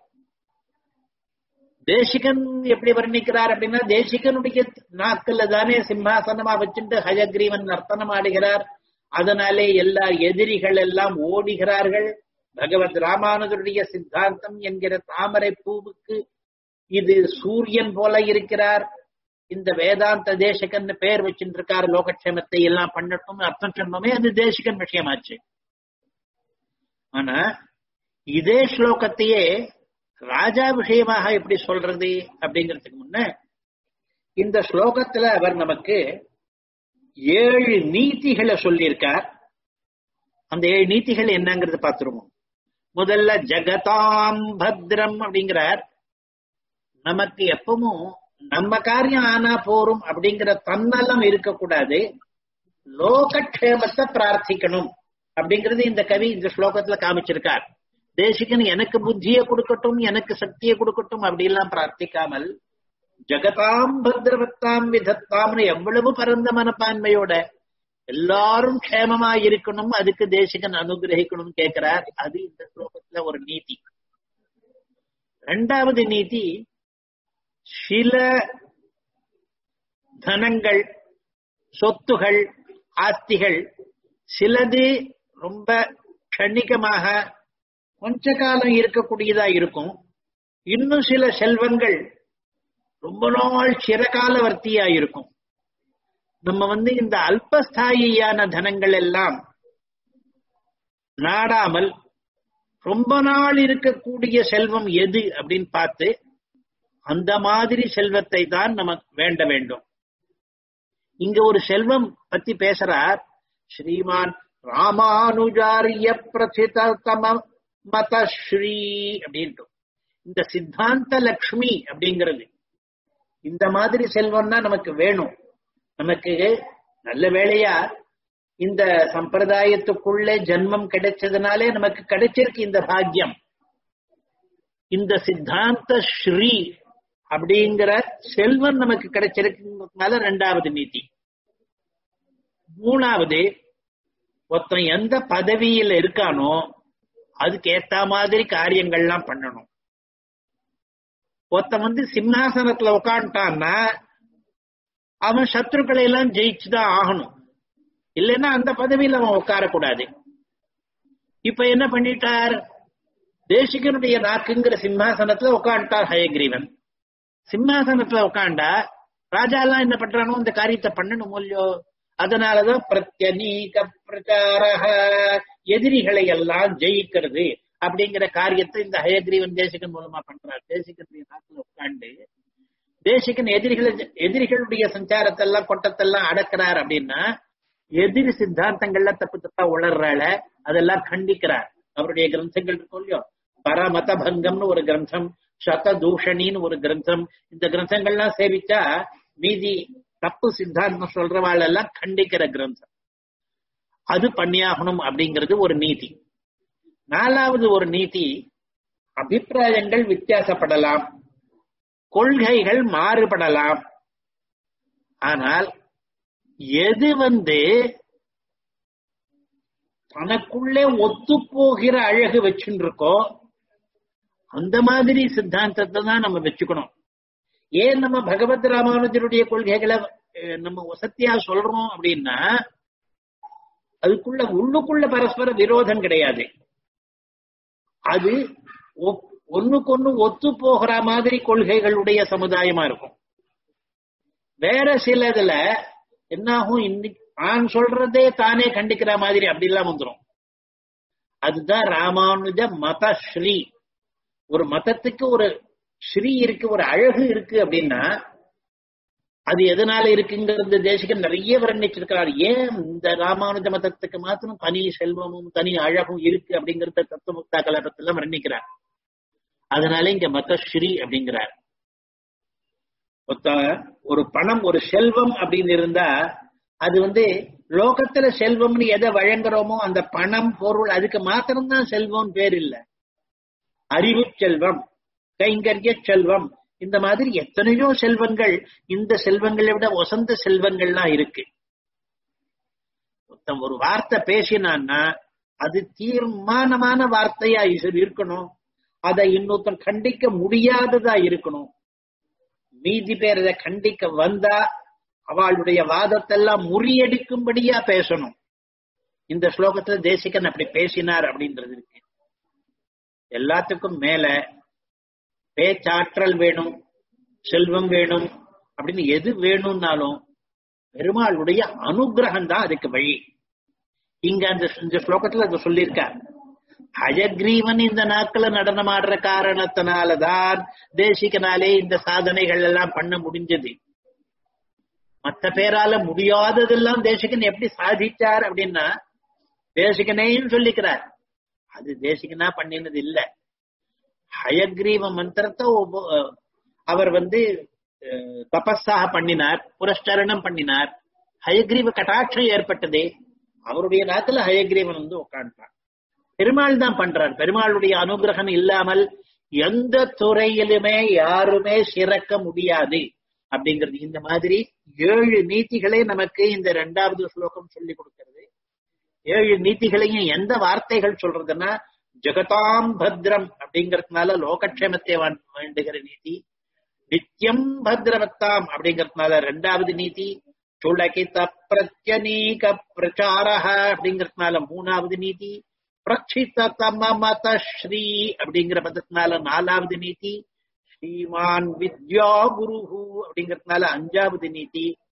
தேசிகன் எப்படி வர்ணிக்கிறார் அப்படின்னா தேசிகனுடைய நாக்குல தானே சிம்மாசனமா வச்சுட்டு ஹயக்ரீவன் நர்த்தனம் ஆடுகிறார் அதனாலே எல்லா எதிரிகள் எல்லாம் ஓடுகிறார்கள் பகவத் ராமானுஜருடைய சித்தாந்தம் என்கிற தாமரை பூவுக்கு இது சூரியன் போல இருக்கிறார் இந்த வேதாந்த தேசிகன் பெயர் வச்சுட்டு இருக்கார் லோகக்ஷேமத்தை எல்லாம் பண்ணட்டும் அர்த்தம் சொன்னோமே அது தேசிகன் விஷயமாச்சு ஆனா இதே ஸ்லோகத்தையே ராஜா விஷயமாக எப்படி சொல்றது அப்படிங்கிறதுக்கு முன்ன இந்த ஸ்லோகத்துல அவர் நமக்கு ஏழு நீதிகளை சொல்லியிருக்கார் அந்த ஏழு நீதிகள் என்னங்கிறது பார்த்துருவோம் முதல்ல ஜகதாம் பத்ரம் அப்படிங்கிறார் நமக்கு எப்பவும் நம்ம காரியம் ஆனா போரும் அப்படிங்கிற தன்னலம் இருக்கக்கூடாது லோகக்ஷேமத்தை பிரார்த்திக்கணும் அப்படிங்கிறது இந்த கவி இந்த ஸ்லோகத்துல காமிச்சிருக்கார் தேசிகன் எனக்கு புத்தியை கொடுக்கட்டும் எனக்கு சக்தியை கொடுக்கட்டும் அப்படி எல்லாம் பிரார்த்திக்காமல் ஜெகதாம் பத்ரவத்தாம் விதத்தாம்னு எவ்வளவு பரந்த மனப்பான்மையோட எல்லாரும் க்ஷேமமா இருக்கணும் அதுக்கு தேசிகன் அனுகிரகிக்கணும் கேட்கிறார் அது இந்த ஸ்லோகத்துல ஒரு நீதி ரெண்டாவது நீதி சில தனங்கள் சொத்துகள் ஆஸ்திகள் சிலது ரொம்ப கண்ணிகமாக கொஞ்ச காலம் இருக்கக்கூடியதா இருக்கும் இன்னும் சில செல்வங்கள் ரொம்ப நாள் சிறகாலவர்த்தியா இருக்கும் நம்ம வந்து இந்த அல்பஸ்தாயியான தனங்கள் எல்லாம் நாடாமல் ரொம்ப நாள் இருக்கக்கூடிய செல்வம் எது அப்படின்னு பார்த்து அந்த மாதிரி செல்வத்தை தான் நமக்கு வேண்ட வேண்டும் இங்க ஒரு செல்வம் பத்தி பேசுறார் ஸ்ரீமான் ராமானுஜாரிய பிரசிதம மதஸ்ரீ அப்படின்ட்டு இந்த சித்தாந்த லக்ஷ்மி அப்படிங்கிறது இந்த மாதிரி செல்வம் தான் நமக்கு வேணும் நமக்கு நல்ல வேளையா இந்த சம்பிரதாயத்துக்குள்ளே ஜென்மம் கிடைச்சதுனாலே நமக்கு கிடைச்சிருக்கு இந்த பாக்கியம் இந்த சித்தாந்த ஸ்ரீ அப்படிங்கிற செல்வம் நமக்கு கிடைச்சிருக்குங்கிறதுனால ரெண்டாவது நீதி மூணாவது ஒருத்தன் எந்த பதவியில இருக்கானோ அதுக்கு ஏத்த மாதிரி காரியங்கள்லாம் பண்ணணும் ஒருத்தன் வந்து சிம்மாசனத்துல உட்காந்துட்டான்னா அவன் சத்ருக்களை எல்லாம் ஜெயிச்சுதான் ஆகணும் இல்லைன்னா அந்த பதவியில அவன் உட்காரக்கூடாது இப்ப என்ன பண்ணிட்டார் தேசிகனுடைய நாக்குங்கிற சிம்மாசனத்துல உட்காந்துட்டார் ஹயக்ரீவன் சிம்மாசனத்துல உட்காண்டா ராஜா எல்லாம் என்ன பண்றானோ இந்த காரியத்தை பண்ணணும் இல்லையோ அதனாலதான் பிரத்யநீக பிரச்சார எதிரிகளை எல்லாம் ஜெயிக்கிறது அப்படிங்கிற காரியத்தை இந்த ஹயக்ரீவன் தேசிகன் மூலமா பண்றார் தேசிகனுடைய நாட்டுல உட்காந்து தேசிகன் எதிரிகளை எதிரிகளுடைய சஞ்சாரத்தை எல்லாம் கொட்டத்தெல்லாம் அடக்கிறார் அப்படின்னா எதிரி சித்தாந்தங்கள்ல தப்பு தப்பா உளர்றாள அதெல்லாம் கண்டிக்கிறார் அவருடைய கிரந்தங்கள் இருக்கும் இல்லையோ பரமத பங்கம்னு ஒரு கிரந்தம் சததூஷணின்னு ஒரு கிரந்தம் இந்த கிரந்தங்கள்லாம் சேவிச்சா மீதி தப்பு சித்தாந்தம் சொல்றவாள் எல்லாம் கண்டிக்கிற கிரந்தம் அது பண்ணியாகணும் அப்படிங்கிறது ஒரு நீதி நாலாவது ஒரு நீதி அபிப்பிராயங்கள் வித்தியாசப்படலாம் கொள்கைகள் மாறுபடலாம் ஆனால் எது வந்து தனக்குள்ளே ஒத்து போகிற அழகு வச்சுட்டு இருக்கோ அந்த மாதிரி சித்தாந்தத்தை தான் நம்ம வச்சுக்கணும் ஏன் நம்ம பகவத் ராமானுஜருடைய கொள்கைகளை நம்ம வசத்தியா சொல்றோம் அப்படின்னா அதுக்குள்ள உள்ளுக்குள்ள பரஸ்பர விரோதம் கிடையாது அது ஒண்ணுக்கு ஒண்ணு ஒத்து போகிற மாதிரி கொள்கைகளுடைய சமுதாயமா இருக்கும் வேற சிலதுல என்னாகும் இன்னைக்கு நான் சொல்றதே தானே கண்டிக்கிற மாதிரி அப்படிலாம் வந்துடும் அதுதான் ராமானுஜ மத ஸ்ரீ ஒரு மதத்துக்கு ஒரு ஸ்ரீ இருக்கு ஒரு அழகு இருக்கு அப்படின்னா அது எதனால இருக்குங்கிறது தேசிகன் நிறைய வர்ணிச்சிருக்கிறார் ஏன் இந்த ராமானுஜ மதத்துக்கு மாத்திரம் தனி செல்வமும் தனி அழகும் இருக்கு அப்படிங்கறத தத்துவமுக்தா கலரத்துல வர்ணிக்கிறார் அதனால இங்க மதஸ்ரீ அப்படிங்கிறார் ஒரு பணம் ஒரு செல்வம் அப்படின்னு இருந்தா அது வந்து லோகத்துல செல்வம்னு எதை வழங்குறோமோ அந்த பணம் பொருள் அதுக்கு மாத்திரம்தான் செல்வம் பேர் இல்ல அறிவு செல்வம் கைங்கரிய செல்வம் இந்த மாதிரி எத்தனையோ செல்வங்கள் இந்த செல்வங்களை விட வசந்த செல்வங்கள்லாம் இருக்கு ஒரு வார்த்தை பேசினான்னா அது தீர்மானமான வார்த்தையா இருக்கணும் அதை இன்னொருத்தன் கண்டிக்க முடியாததா இருக்கணும் மீதி பேர் அதை கண்டிக்க வந்தா அவளுடைய வாதத்தெல்லாம் முறியடிக்கும்படியா பேசணும் இந்த ஸ்லோகத்துல தேசிகன் அப்படி பேசினார் அப்படின்றது இருக்கு எல்லாத்துக்கும் மேல பேச்சாற்றல் வேணும் செல்வம் வேணும் அப்படின்னு எது வேணும்னாலும் பெருமாளுடைய அனுகிரகம் தான் அதுக்கு வழி இங்க அந்த இந்த ஸ்லோகத்துல அதை சொல்லியிருக்கார் அஜக்ரீவன் இந்த நாட்கள நடனமாடுற காரணத்தினாலதான் தேசிகனாலே இந்த சாதனைகள் எல்லாம் பண்ண முடிஞ்சது மத்த பேரால முடியாததெல்லாம் தேசிகன் எப்படி சாதிச்சார் அப்படின்னா தேசிகனையும் சொல்லிக்கிறார் அது தேசிகனா பண்ணினது இல்ல ஹயக்ரீவ மந்திரத்தை அவர் வந்து தபஸாக பண்ணினார் புரஸ்கரணம் பண்ணினார் ஹயக்ரீவ கட்டாட்சம் ஏற்பட்டதே அவருடைய நாத்துல ஹயக்ரீவன் வந்து உட்காண்டான் பெருமாள் தான் பண்றார் பெருமாளுடைய அனுகிரகம் இல்லாமல் எந்த துறையிலுமே யாருமே சிறக்க முடியாது அப்படிங்கிறது இந்த மாதிரி ஏழு நீதிகளை நமக்கு இந்த இரண்டாவது ஸ்லோகம் சொல்லி கொடுக்கிறது ஏழு நீதிகளையும் எந்த வார்த்தைகள் சொல்றதுன்னா ஜெகதாம் பத்ரம் அப்படிங்கறதுனால லோகக்ஷேமத்தை வேண்டுகிற நீதி நித்தியம் பத்ரவத்தாம் அப்படிங்கறதுனால ரெண்டாவது நீதி சுளகித பிரத்யநீக பிரச்சார அப்படிங்கறதுனால மூணாவது நீதி பிரக்ஷித தம மத ஸ்ரீ அப்படிங்கிற பதத்தினால நாலாவது நீதி ஸ்ரீமான் வித்யா குரு அப்படிங்கறதுனால அஞ்சாவது நீதி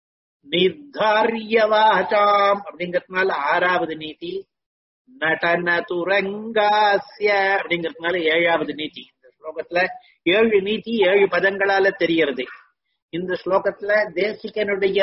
நிர்தாரியவாச்சாம் அப்படிங்கறதுனால ஆறாவது நீதி நடன துரங்காசிய அப்படிங்கறதுனால ஏழாவது நீதி இந்த ஸ்லோகத்துல ஏழு நீதி ஏழு பதங்களால தெரியறது இந்த ஸ்லோகத்துல தேசிகனுடைய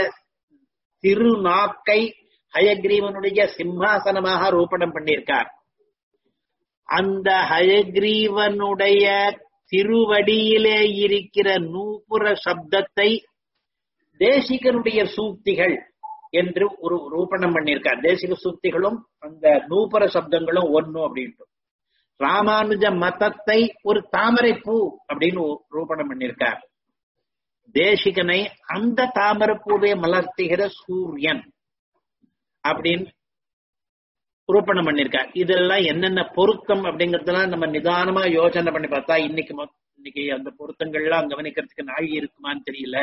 திருநாக்கை ஹயக்ரீவனுடைய சிம்மாசனமாக ரூபணம் பண்ணியிருக்கார் அந்த ஹயக்ரீவனுடைய திருவடியிலே இருக்கிற நூபுர சப்தத்தை தேசிகனுடைய சூக்திகள் என்று ஒரு ரூபணம் பண்ணியிருக்கார் தேசிக சூக்திகளும் அந்த நூபுர சப்தங்களும் ஒன்னு அப்படின்ட்டு ராமானுஜ மதத்தை ஒரு தாமரை பூ அப்படின்னு ரூபணம் பண்ணியிருக்கார் தேசிகனை அந்த தாமரை பூவை மலர்த்துகிற சூரியன் அப்படின்னு ரூபணம் பண்ணிருக்கார் இதெல்லாம் என்னென்ன பொருத்தம் அப்படிங்கறதெல்லாம் நம்ம நிதானமா யோசனை பண்ணி பார்த்தா இன்னைக்கு இன்னைக்கு அந்த பொருத்தங்கள்லாம் கவனிக்கிறதுக்கு நாழி இருக்குமான்னு தெரியல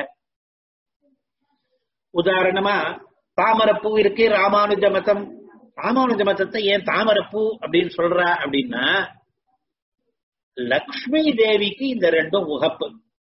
உதாரணமா தாமரப்பூ இருக்கு ராமானுஜ மதம் ராமானுஜ மதத்தை ஏன் தாமரப்பூ அப்படின்னு சொல்ற அப்படின்னா லக்ஷ்மி தேவிக்கு இந்த ரெண்டும் உகப்பு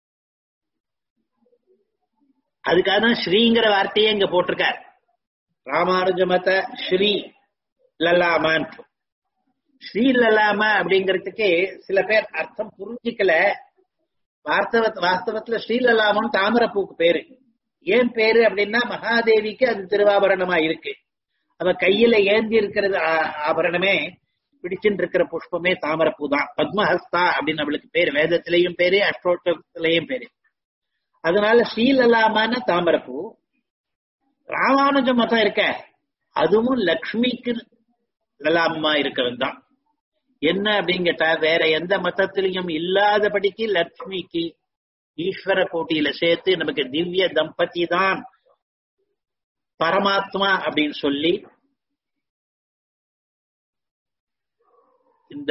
அதுக்காக தான் ஸ்ரீங்கிற வார்த்தையே இங்க போட்டிருக்கார் ராமானுஜ மத ஸ்ரீ லலாமான் ஸ்ரீ லலாமா அப்படிங்கறதுக்கு சில பேர் அர்த்தம் புரிஞ்சிக்கல வாஸ்தவ வாஸ்தவத்துல ஸ்ரீலலாமன் தாமரப்பூக்கு பேரு ஏன் பேரு அப்படின்னா மகாதேவிக்கு அது திருவாபரணமா இருக்கு அவ கையில ஏந்தி இருக்கிறது ஆபரணமே பிடிச்சுட்டு இருக்கிற புஷ்பமே தாமரப்பூ தான் பத்மஹஸ்தா அப்படின்னு அவளுக்கு பேரு வேதத்திலையும் பேரு அஷ்டோட்டத்திலையும் பேரு அதனால ஸ்ரீலலாமான தாமரப்பூ ராமானுஜ மதம் இருக்க அதுவும் லக்ஷ்மிக்கு லலாமா இருக்கிறது தான் என்ன அப்படின்னு கேட்டா வேற எந்த மதத்திலையும் இல்லாதபடிக்கு லக்ஷ்மிக்கு ஈஸ்வர கோட்டியில சேர்த்து நமக்கு திவ்ய தம்பதி தான் பரமாத்மா அப்படின்னு சொல்லி இந்த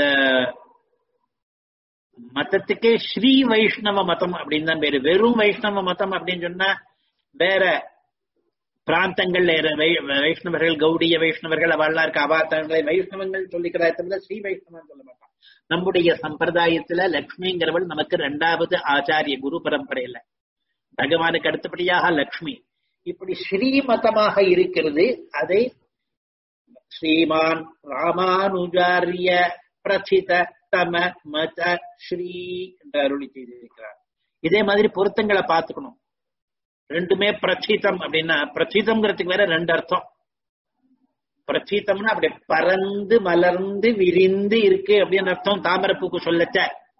மதத்துக்கே ஸ்ரீ வைஷ்ணவ மதம் அப்படின்னு தான் பேரு வெறும் வைஷ்ணவ மதம் அப்படின்னு சொன்னா வேற பிராந்தங்கள்ல வைஷ்ணவர்கள் கௌடிய வைஷ்ணவர்கள் அவள்லாம் இருக்க அவாத்தங்களை வைஷ்ணவங்கள் சொல்லிக்கிறா தவிர ஸ்ரீ வைஷ்ணவன் சொல்ல மாட்டான் நம்முடைய சம்பிரதாயத்துல லக்ஷ்மிங்கிறவள் நமக்கு ரெண்டாவது ஆச்சாரிய குரு பரம்பரையில பகவானுக்கு அடுத்தபடியாக லக்ஷ்மி இப்படி ஸ்ரீமதமாக இருக்கிறது அதை ஸ்ரீமான் ராமானுஜாரிய பிரசித தம மத ஸ்ரீ என்று அருளி செய்திருக்கிறார் இதே மாதிரி பொருத்தங்களை பார்த்துக்கணும் ரெண்டுமே பிரச்சிதம் அப்படின்னா பிரச்சிதம்ங்கிறதுக்கு வேற ரெண்டு அர்த்தம் பிரச்சிதம்னா அப்படி பறந்து மலர்ந்து விரிந்து இருக்கு அப்படின்னு அர்த்தம் தாமரப்பூக்கு சொல்லச்ச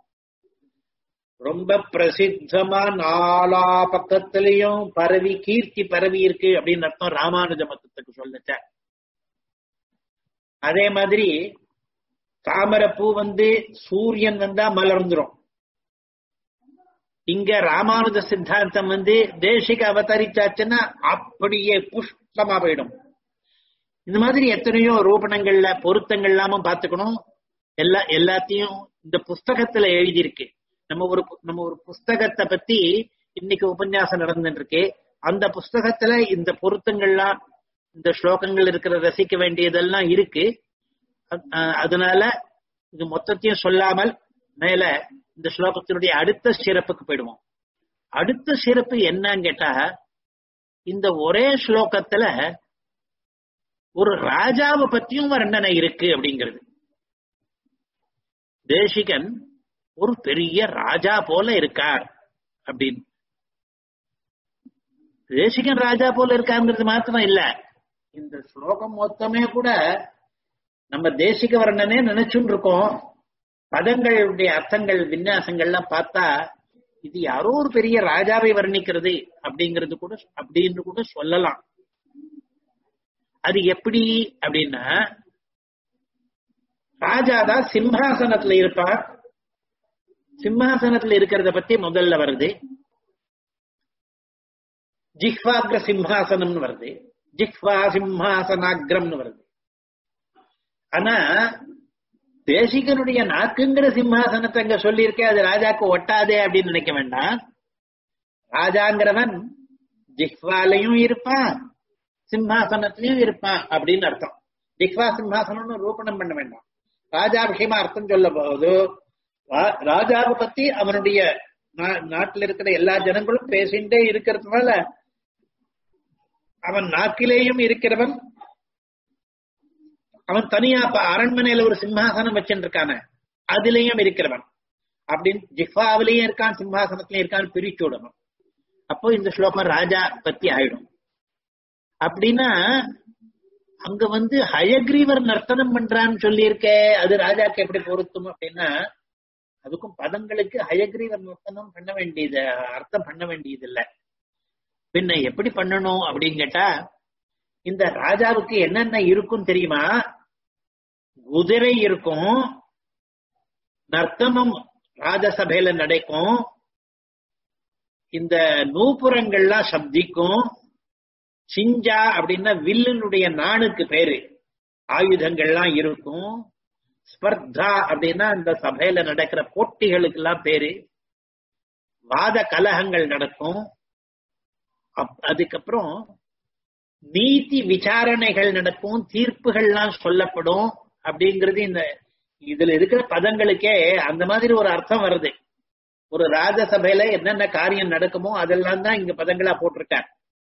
ரொம்ப பிரசித்தமா நாலா பக்கத்திலையும் பரவி கீர்த்தி பரவி இருக்கு அப்படின்னு அர்த்தம் ராமானுஜ மதத்துக்கு சொல்லச்ச அதே மாதிரி தாமரப்பூ வந்து சூரியன் வந்தா மலர்ந்துரும் இங்க ராமானுஜ சித்தாந்தம் வந்து தேசிக அவதரிச்சாச்சுன்னா அப்படியே புஷ்பமா போயிடும் இந்த மாதிரி எத்தனையோ ரூபணங்கள்ல பொருத்தங்கள் எல்லாமும் பார்த்துக்கணும் எல்லா எல்லாத்தையும் இந்த புஸ்தகத்துல எழுதியிருக்கு நம்ம ஒரு நம்ம ஒரு புஸ்தகத்தை பத்தி இன்னைக்கு உபன்யாசம் நடந்துட்டு இருக்கு அந்த புஸ்தகத்துல இந்த பொருத்தங்கள்லாம் இந்த ஸ்லோகங்கள் இருக்கிற ரசிக்க வேண்டியதெல்லாம் இருக்கு அதனால இது மொத்தத்தையும் சொல்லாமல் மேல இந்த ஸ்லோகத்தினுடைய அடுத்த சிறப்புக்கு போயிடுவோம் அடுத்த சிறப்பு என்னன்னு கேட்டா இந்த ஒரே ஸ்லோகத்துல ஒரு ராஜாவை பத்தியும் வர்ணனை இருக்கு அப்படிங்கிறது தேசிகன் ஒரு பெரிய ராஜா போல இருக்கார் அப்படின்னு தேசிகன் ராஜா போல இருக்காருங்கிறது மாத்திரம் இல்ல இந்த ஸ்லோகம் மொத்தமே கூட நம்ம தேசிக வர்ணனே நினைச்சுட்டு இருக்கோம் பதங்களுடைய அர்த்தங்கள் விநியாசங்கள்லாம் பார்த்தா இது யாரோ ஒரு பெரிய ராஜாவை வர்ணிக்கிறது அப்படிங்கிறது கூட அப்படின்னு கூட சொல்லலாம் அது எப்படி அப்படின்னா ராஜாதான் சிம்ஹாசனத்துல இருப்பார் சிம்ஹாசனத்துல இருக்கிறத பத்தி முதல்ல வருது ஜிஹ்வாக்ர சிம்ஹாசனம்னு வருது ஜிஹ்வா சிம்ஹாசனாகிரம்னு வருது ஆனா தேசிகனுடைய நாக்குங்கிற சிம்ஹாசனத்தை அங்க சொல்லியிருக்கேன் அது ராஜாக்கு ஒட்டாதே அப்படின்னு நினைக்க வேண்டாம் ராஜாங்கிறவன் ஜிஹ்வாலையும் இருப்பான் சிம்ஹாசனத்திலையும் இருப்பான் அப்படின்னு அர்த்தம் ஜிஹ்வா சிம்ஹாசனம்னு ரூபணம் பண்ண வேண்டாம் ராஜா விஷயமா அர்த்தம் சொல்ல போது ராஜாவை பத்தி அவனுடைய நாட்டில் இருக்கிற எல்லா ஜனங்களும் பேசிண்டே இருக்கிறதுனால அவன் நாக்கிலேயும் இருக்கிறவன் அவன் தனியா அரண்மனையில ஒரு சிம்ஹாசனம் வச்சுட்டு இருக்கான அதுலயும் இருக்கிறவன் அப்படின்னு ஜிஃபாவிலையும் இருக்கான் சிம்ஹாசனத்திலயும் இருக்கான் பிரிச்சு விடணும் அப்போ இந்த ஸ்லோகம் ராஜா பத்தி ஆயிடும் அப்படின்னா அங்க வந்து ஹயக்ரீவர் நர்த்தனம் பண்றான்னு சொல்லியிருக்கே அது ராஜாக்கு எப்படி பொருத்தும் அப்படின்னா அதுக்கும் பதங்களுக்கு ஹயக்ரீவர் நர்த்தனம் பண்ண வேண்டியது அர்த்தம் பண்ண வேண்டியது இல்ல பின்ன எப்படி பண்ணணும் அப்படின்னு கேட்டா இந்த ராஜாவுக்கு என்னென்ன இருக்கும் தெரியுமா குதிரை இருக்கும் நர்த்தனம் ராஜசபையில நடக்கும் இந்த நூப்புறங்கள்லாம் சப்திக்கும் சிஞ்சா அப்படின்னா வில்லினுடைய நாணுக்கு பேரு ஆயுதங்கள்லாம் இருக்கும் ஸ்பர்தா அப்படின்னா இந்த சபையில நடக்கிற போட்டிகளுக்கு எல்லாம் பேரு வாத கலகங்கள் நடக்கும் அதுக்கப்புறம் நீதி விசாரணைகள் நடக்கும் தீர்ப்புகள்லாம் சொல்லப்படும் அப்படிங்கிறது இந்த இதுல இருக்கிற பதங்களுக்கே அந்த மாதிரி ஒரு அர்த்தம் வருது ஒரு ராஜசபையில என்னென்ன காரியம் நடக்குமோ அதெல்லாம் தான் இங்க பதங்களா போட்டிருக்காங்க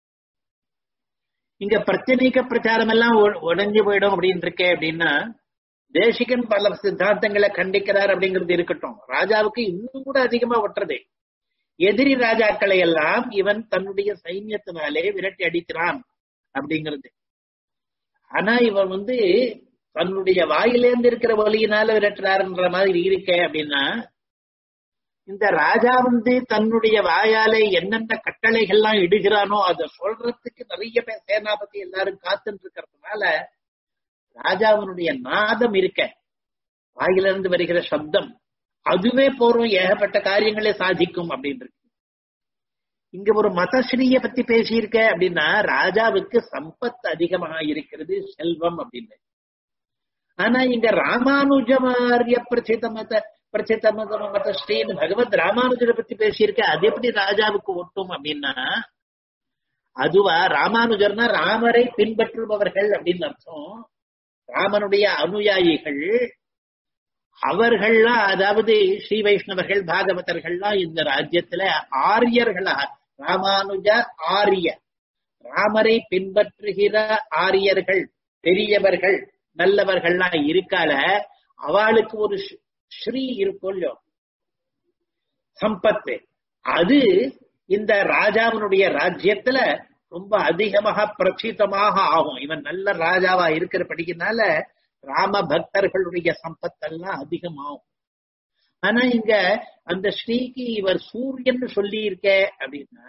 இங்க பிரச்சனைக்க பிரச்சாரம் எல்லாம் உடஞ்சு போயிடும் அப்படின்னு இருக்கே அப்படின்னா தேசிகன் பல சித்தாந்தங்களை கண்டிக்கிறார் அப்படிங்கிறது இருக்கட்டும் ராஜாவுக்கு இன்னும் கூட அதிகமா ஒட்டுறது எதிரி ராஜாக்களை எல்லாம் இவன் தன்னுடைய சைன்யத்தினாலே விரட்டி அடிக்கிறான் அப்படிங்கிறது ஆனா இவன் வந்து தன்னுடைய வாயிலேருந்து இருக்கிற வழியினால விரட்டுறாருன்ற மாதிரி இருக்க அப்படின்னா இந்த ராஜா வந்து தன்னுடைய வாயாலே என்னென்ன கட்டளைகள்லாம் இடுகிறானோ அதை சொல்றதுக்கு நிறைய பேர் சேனாபதி எல்லாரும் காத்துட்டு இருக்கிறதுனால ராஜாவினுடைய நாதம் இருக்க வாயிலிருந்து வருகிற சப்தம் அதுவே போறோம் ஏகப்பட்ட காரியங்களை சாதிக்கும் அப்படின்றது இங்க ஒரு மதஸ்ரீய பத்தி பேசியிருக்க அப்படின்னா ராஜாவுக்கு சம்பத் அதிகமாக இருக்கிறது செல்வம் அப்படின்னு ஆனா இங்க ராமானுஜமாரிய பிரசித மத பிரசித்த மத மதஸ்ரீன்னு பகவத் ராமானுஜரை பத்தி பேசியிருக்க அது எப்படி ராஜாவுக்கு ஒட்டும் அப்படின்னா அதுவா ராமானுஜர்னா ராமரை பின்பற்றுபவர்கள் அப்படின்னு அர்த்தம் ராமனுடைய அனுயாயிகள் அவர்கள்லாம் அதாவது ஸ்ரீ வைஷ்ணவர்கள் பாகவதர்கள்லாம் இந்த ராஜ்யத்துல ஆரியர்களா ராமானுஜ ஆரிய ராமரை பின்பற்றுகிற ஆரியர்கள் பெரியவர்கள் நல்லவர்கள்லாம் இருக்கால அவளுக்கு ஒரு ஸ்ரீ இருக்கும் இல்லையோ சம்பத்து அது இந்த ராஜாவினுடைய ராஜ்யத்துல ரொம்ப அதிகமாக பிரசித்தமாக ஆகும் இவன் நல்ல ராஜாவா இருக்கிற படிக்கிறதுனால ராம பக்தர்களுடைய சம்பத்தெல்லாம் அதிகமாகும் ஆனா இங்க அந்த ஸ்ரீக்கு இவர் சூரியன் சொல்லி இருக்க அப்படின்னா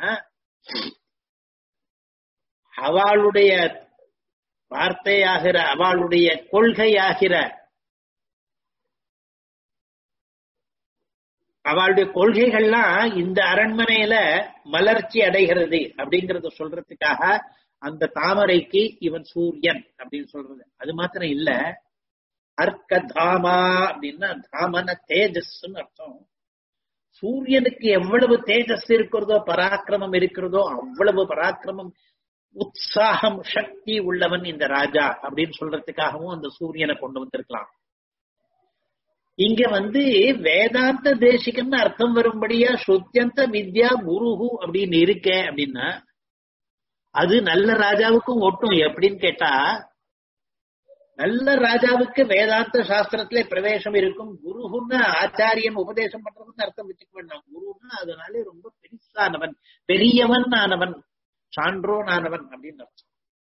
அவளுடைய வார்த்தையாகிற அவளுடைய கொள்கையாகிற அவளுடைய கொள்கைகள்லாம் இந்த அரண்மனையில மலர்ச்சி அடைகிறது அப்படிங்கறத சொல்றதுக்காக அந்த தாமரைக்கு இவன் சூரியன் அப்படின்னு சொல்றது அது மாத்திரம் இல்ல அர்க்க தாமா அப்படின்னா தாமன தேஜஸ்ன்னு அர்த்தம் சூரியனுக்கு எவ்வளவு தேஜஸ் இருக்கிறதோ பராக்கிரமம் இருக்கிறதோ அவ்வளவு பராக்கிரமம் உற்சாகம் சக்தி உள்ளவன் இந்த ராஜா அப்படின்னு சொல்றதுக்காகவும் அந்த சூரியனை கொண்டு வந்திருக்கலாம் இங்க வந்து வேதாந்த தேசிகன்னு அர்த்தம் வரும்படியா சுத்தியந்த வித்யா குருஹு அப்படின்னு இருக்க அப்படின்னா அது நல்ல ராஜாவுக்கும் ஒட்டும் எப்படின்னு கேட்டா நல்ல ராஜாவுக்கு வேதாந்த சாஸ்திரத்துல பிரவேசம் இருக்கும் குருகுன்னா ஆச்சாரியன் உபதேசம் பண்றதுன்னு அர்த்தம் வச்சுக்க வேண்டாம் குருன்னா அதனாலே ரொம்ப பெருசானவன் பெரியவன் ஆனவன் சான்றோன் ஆனவன் அப்படின்னு அர்த்தம்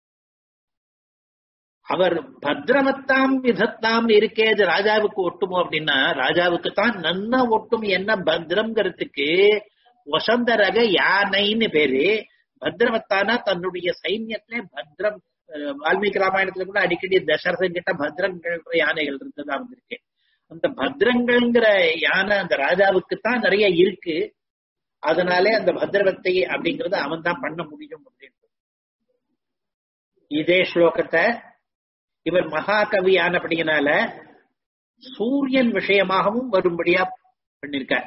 அவர் பத்ரவத்தாம் விதத்தாம் இருக்கே அது ராஜாவுக்கு ஒட்டுமோ அப்படின்னா ராஜாவுக்கு தான் நன்னா ஒட்டும் என்ன பத்ரம்ங்கிறதுக்கு வசந்த ரக யானைன்னு பேரு பத்ரவத்தானா தன்னுடைய சைன்யத்துல பத்ரம் வால்மீகி ராமாயணத்துல கூட அடிக்கடி தசரதன் கிட்ட பத்ரங்கள் யானைகள் இருந்ததா வந்திருக்கு அந்த பத்ரங்கள்ங்கிற யானை அந்த ராஜாவுக்கு தான் நிறைய இருக்கு அதனாலே அந்த பத்ரவத்தை அப்படிங்கறத அவன் தான் பண்ண முடியும் அப்படின்னு இதே ஸ்லோகத்தை இவர் மகாகவி ஆனபடியினால சூரியன் விஷயமாகவும் வரும்படியா பண்ணிருக்கார்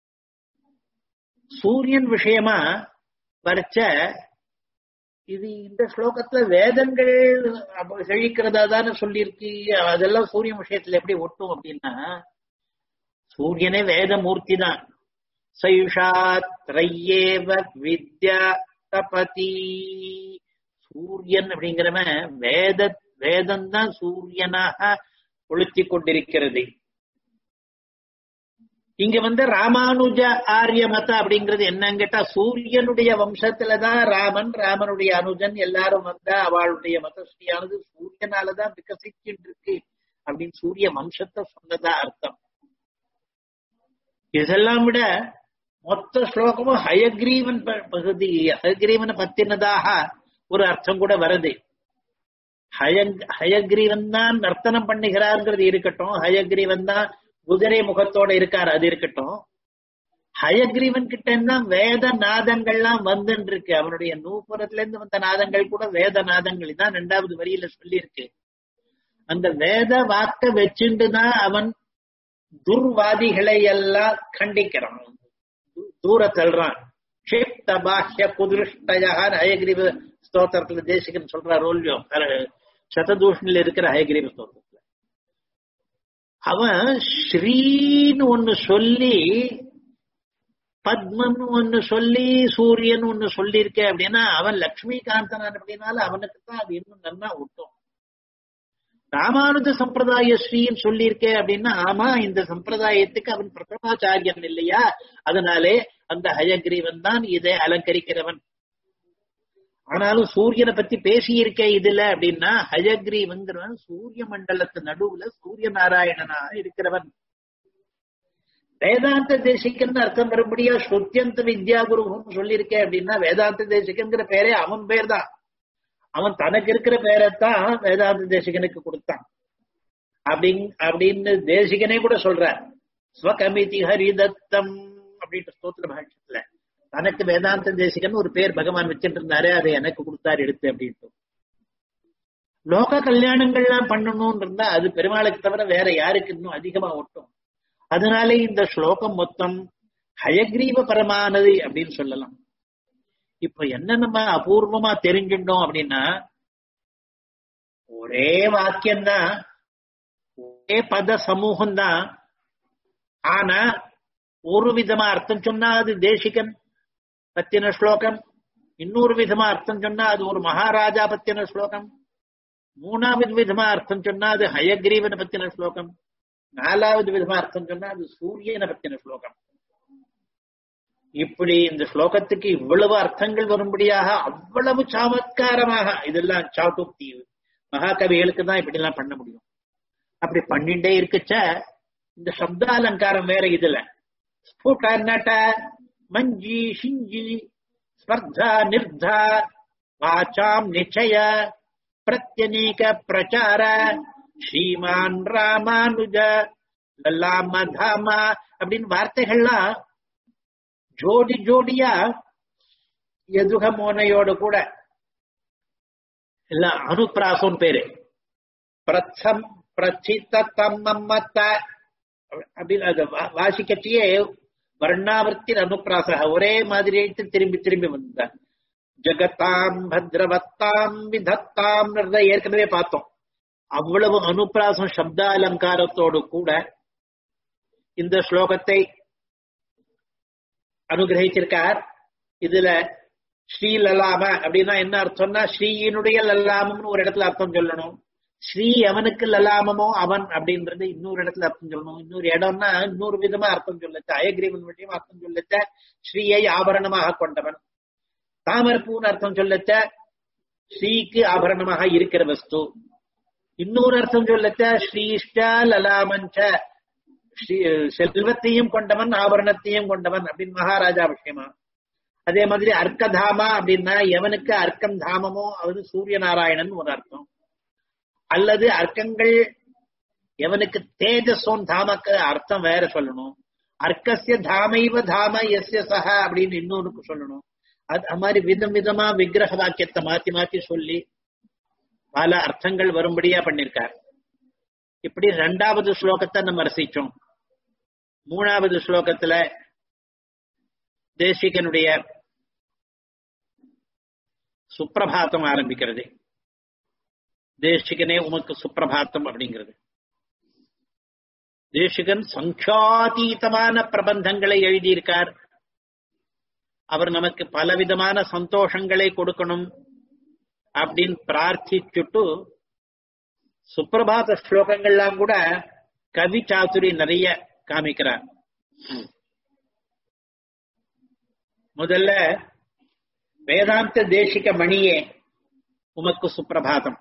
சூரியன் விஷயமா வரைச்ச இது இந்த ஸ்லோகத்துல வேதங்கள் செழிக்கிறதா தானே சொல்லியிருக்கு அதெல்லாம் சூரியன் விஷயத்துல எப்படி ஒட்டும் அப்படின்னா சூரியனே வேதமூர்த்தி தான் சைஷாத்ரையேவ வித்யா தபதி சூரியன் அப்படிங்கிறவன் வேத வேதம் தான் சூரியனாக கொளுத்தி கொண்டிருக்கிறது இங்க வந்து ராமானுஜ ஆரிய மத அப்படிங்கிறது என்னன்னு கேட்டா சூரியனுடைய வம்சத்துலதான் ராமன் ராமனுடைய அனுஜன் எல்லாரும் வந்தா அவளுடைய மதஸ்ரீயானது சூரியனாலதான் விகசிச்சுட்டு இருக்கு அப்படின்னு சூரிய வம்சத்தை சொன்னதா அர்த்தம் இதெல்லாம் விட மொத்த ஸ்லோகமும் ஹயக்ரீவன் ப- பகுதி ஹயக்ரீவனை பத்தினதாக ஒரு அர்த்தம் கூட வருது ஹயங் ஹயக்ரீவன் தான் நர்த்தனம் பண்ணுகிறார்ங்கிறது இருக்கட்டும் ஹயக்ரீவன் தான் குதிரை முகத்தோட இருக்கார் அது இருக்கட்டும் ஹயக்ரீவன் கிட்ட தான் வேத நாதங்கள்லாம் வந்துட்டு இருக்கு அவனுடைய நூப்புறத்துல இருந்து வந்த நாதங்கள் கூட வேத நாதங்கள் தான் ரெண்டாவது வரியில சொல்லியிருக்கு அந்த வேத வாக்க வச்சுட்டு தான் அவன் துர்வாதிகளை எல்லாம் கண்டிக்கிறான் தூ- தூர தள்ளுறான் க்ஷிப்த பாஹ்ய குதிருஷ்டயான் ஹயக்ரீவ ஸ்தோத்திரத்துல தேசிகன் சொல்றார் ரோல்யோ சததூஷணில இருக்கிற ஹயக்ரீவ ஸ்தோத்திரத்துல அவன் ஸ்ரீன்னு ஒண்ணு சொல்லி பத்மன் ஒண்ணு சொல்லி சூரியன் ஒண்ணு சொல்லியிருக்கே அப்படின்னா அவன் லக்ஷ்மிகாந்தனான் அப்படின்னால அவனுக்கு தான் அது இன்னும் நன்னா ஒட்டும் ராமானுஜ சம்பிரதாய ஸ்ரீன்னு சொல்லியிருக்கே அப்படின்னா ஆமா இந்த சம்பிரதாயத்துக்கு அவன் பிரதமாச்சாரியன் இல்லையா அதனாலே அந்த ஹயக்ரீவன் தான் இதை அலங்கரிக்கிறவன் ஆனாலும் சூரியனை பத்தி பேசியிருக்கே இதுல அப்படின்னா ஹயக்ரீவங்கிறவன் சூரிய மண்டலத்து நடுவுல சூரிய நாராயணனா இருக்கிறவன் வேதாந்த தேசிகன் அர்த்தம் வரும்படியா ஸ்ருத்தியந்த வித்யா குருவும் சொல்லியிருக்கேன் அப்படின்னா வேதாந்த தேசிகங்கிற பேரே அவன் பேர் தான் அவன் தனக்கு இருக்கிற பேரைத்தான் வேதாந்த தேசிகனுக்கு கொடுத்தான் அப்படின் அப்படின்னு தேசிகனே கூட சொல்றார் ஸ்வகமிதி ஹரிதத்தம் அப்படின்ற ஸ்தோத்திர பாஷ்யத்துல தனக்கு வேதாந்த தேசிகன் ஒரு பேர் பகவான் வச்சுட்டு இருந்தாரு அதை எனக்கு கொடுத்தாரு எடுத்து அப்படின்ட்டு லோக கல்யாணங்கள்லாம் பண்ணணும்னு இருந்தா அது பெருமாளுக்கு தவிர வேற யாருக்கு இன்னும் அதிகமா ஒட்டும் அதனாலே இந்த ஸ்லோகம் மொத்தம் ஹயக்ரீவ பரமானது அப்படின்னு சொல்லலாம் இப்ப என்ன நம்ம அபூர்வமா தெரிஞ்சுட்டோம் அப்படின்னா ஒரே வாக்கியம்தான் ஒரே பத சமூகம் தான் ஆனா ஒரு விதமா அர்த்தம் சொன்னா அது தேசிகன் பத்தின ஸ்லோகம் இன்னொரு விதமா அர்த்தம் சொன்னா அது ஒரு மகாராஜா பத்தின ஸ்லோகம் மூணாவது விதமா அர்த்தம் சொன்னா அது ஹயக்ரீவனை பத்தின ஸ்லோகம் நாலாவது விதமா அர்த்தம் சொன்னா அது சூரியனை பத்தின ஸ்லோகம் இப்படி இந்த ஸ்லோகத்துக்கு இவ்வளவு அர்த்தங்கள் வரும்படியாக அவ்வளவு சாமத்காரமாக இதெல்லாம் சாட்டுக்தி மகாகவிகளுக்கு தான் இப்படி எல்லாம் பண்ண முடியும் அப்படி பண்ணிட்டே இருக்குச்ச இந்த சப்த அலங்காரம் வேற இதுல ஸ்புட நட மஞ்சி ஷிஞ்சி ஸ்பர்தா நிர்தா வாச்சாம் நிச்சய பிரத்யநீக பிரச்சார ஸ்ரீமான் ராமானுஜ லல்லாம தாமா அப்படின்னு வார்த்தைகள்லாம் ஜோடி ஜோடியா எதுக மோனையோடு கூட எல்லாம் அனுப்பிராசம் பேரு பிரச்சம் பிரச்சித்த தம்மத்த அப்படின்னு அது வா- வாசிக்கச்சியே வர்ணாவர்த்தின் அனுப்பிராச ஒரே மாதிரி திரும்பி திரும்பி வந்த ஜகத்தாம் பத்ரவத்தாம் விதத்தாம் ஏற்கனவே பார்த்தோம் அவ்வளவு அனுப்பிராசம் சப்த அலங்காரத்தோடு கூட இந்த ஸ்லோகத்தை அனுகிரகிச்சிருக்கார் இதுல ஸ்ரீ லலாம அப்படின்னா என்ன அர்த்தம்னா ஸ்ரீயினுடைய லல்லாமம்னு ஒரு இடத்துல அர்த்தம் சொல்லணும் ஸ்ரீ அவனுக்கு லலாமமோ அவன் அப்படின்றது இன்னொரு இடத்துல அர்த்தம் சொல்லணும் இன்னொரு இடம்னா இன்னொரு விதமா அர்த்தம் சொல்லச்ச அயக்ரீவன் விஷயம் அர்த்தம் சொல்லச்ச ஸ்ரீயை ஆபரணமாக கொண்டவன் தாமரப்பூன்னு அர்த்தம் சொல்லச்ச ஸ்ரீக்கு ஆபரணமாக இருக்கிற வஸ்து இன்னொரு அர்த்தம் சொல்லச்ச ஸ்ரீஷ்ட லலாமஞ்ச ஸ்ரீ செல்வத்தையும் கொண்டவன் ஆபரணத்தையும் கொண்டவன் அப்படின்னு மகாராஜா விஷயமா அதே மாதிரி அர்க்கதாமா அப்படின்னா எவனுக்கு அர்க்கம் தாமமோ அவரு சூரிய நாராயணன் ஒரு அர்த்தம் அல்லது அர்க்கங்கள் எவனுக்கு தேஜஸோன் தாமக்கு அர்த்தம் வேற சொல்லணும் அர்க்கசிய தாமைவ தாம எஸ்ய சஹ அப்படின்னு இன்னொருக்கு சொல்லணும் அது அது மாதிரி விதம் விதமா விக்கிரக வாக்கியத்தை மாத்தி மாத்தி சொல்லி பல அர்த்தங்கள் வரும்படியா பண்ணிருக்கார் இப்படி ரெண்டாவது ஸ்லோகத்தை நம்ம ரசிச்சோம் மூணாவது ஸ்லோகத்துல தேசிகனுடைய சுப்பிரபாத்தம் ஆரம்பிக்கிறது தேசிகனே உமக்கு சுப்பிரபாத்தம் அப்படிங்கிறது தேசிகன் சங்கியாதீதமான பிரபந்தங்களை எழுதியிருக்கார் அவர் நமக்கு பலவிதமான சந்தோஷங்களை கொடுக்கணும் அப்படின்னு பிரார்த்திச்சுட்டு சுப்பிரபாத ஸ்லோகங்கள்லாம் கூட கவி சாதுரி நிறைய காமிக்கிறார் முதல்ல வேதாந்த தேசிக மணியே உமக்கு சுப்பிரபாதம்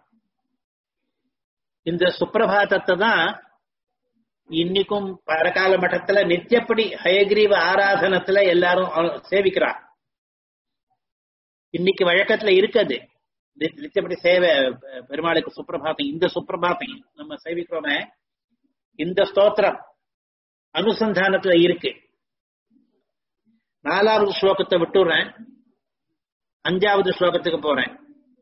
இந்த சுப்பிரபாதத்தை தான் இன்னைக்கும் பரகால மட்டத்துல நித்தியப்படி ஹயகிரீவ ஆராதனத்துல எல்லாரும் சேவிக்கிறா இன்னைக்கு வழக்கத்துல இருக்குது நித்தியப்படி சேவை பெருமாளுக்கு சுப்பிரபாதம் இந்த சுப்பிரபாதம் நம்ம சேவிக்கிறோமே இந்த ஸ்தோத்திரம் அனுசந்தானத்துல இருக்கு நாலாவது ஸ்லோகத்தை விட்டுறேன் அஞ்சாவது ஸ்லோகத்துக்கு போறேன்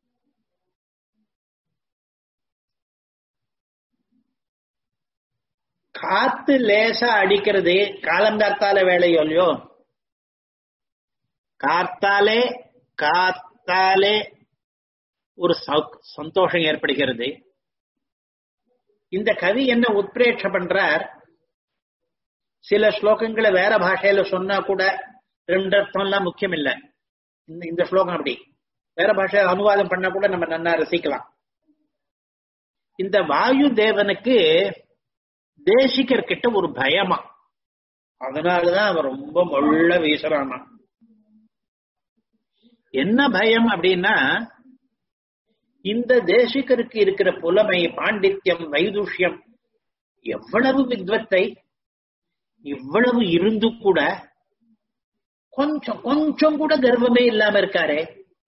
காத்து லேசா அடிக்கிறது காலங்காத்தால வேலையோ இல்லையோ காத்தாலே காத்தாலே ஒரு சந்தோஷம் ஏற்படுகிறது இந்த கவி என்ன உத்பிரேட்ச பண்றார் சில ஸ்லோகங்களை வேற பாஷையில சொன்னா கூட ரெண்டு அர்த்தம் எல்லாம் முக்கியம் இல்லை இந்த ஸ்லோகம் அப்படி வேற பாஷையில அனுவாதம் பண்ணா கூட நம்ம நன்னா ரசிக்கலாம் இந்த வாயு தேவனுக்கு தேசிகர் கிட்ட ஒரு பயமா அதனாலதான் அவன் ரொம்ப மொள்ள வீசுறானா என்ன பயம் அப்படின்னா இந்த தேசிகருக்கு இருக்கிற புலமை பாண்டித்யம் வைதுஷ்யம் எவ்வளவு வித்வத்தை இவ்வளவு இருந்து கூட கொஞ்சம் கொஞ்சம் கூட கர்வமே இல்லாம இருக்காரே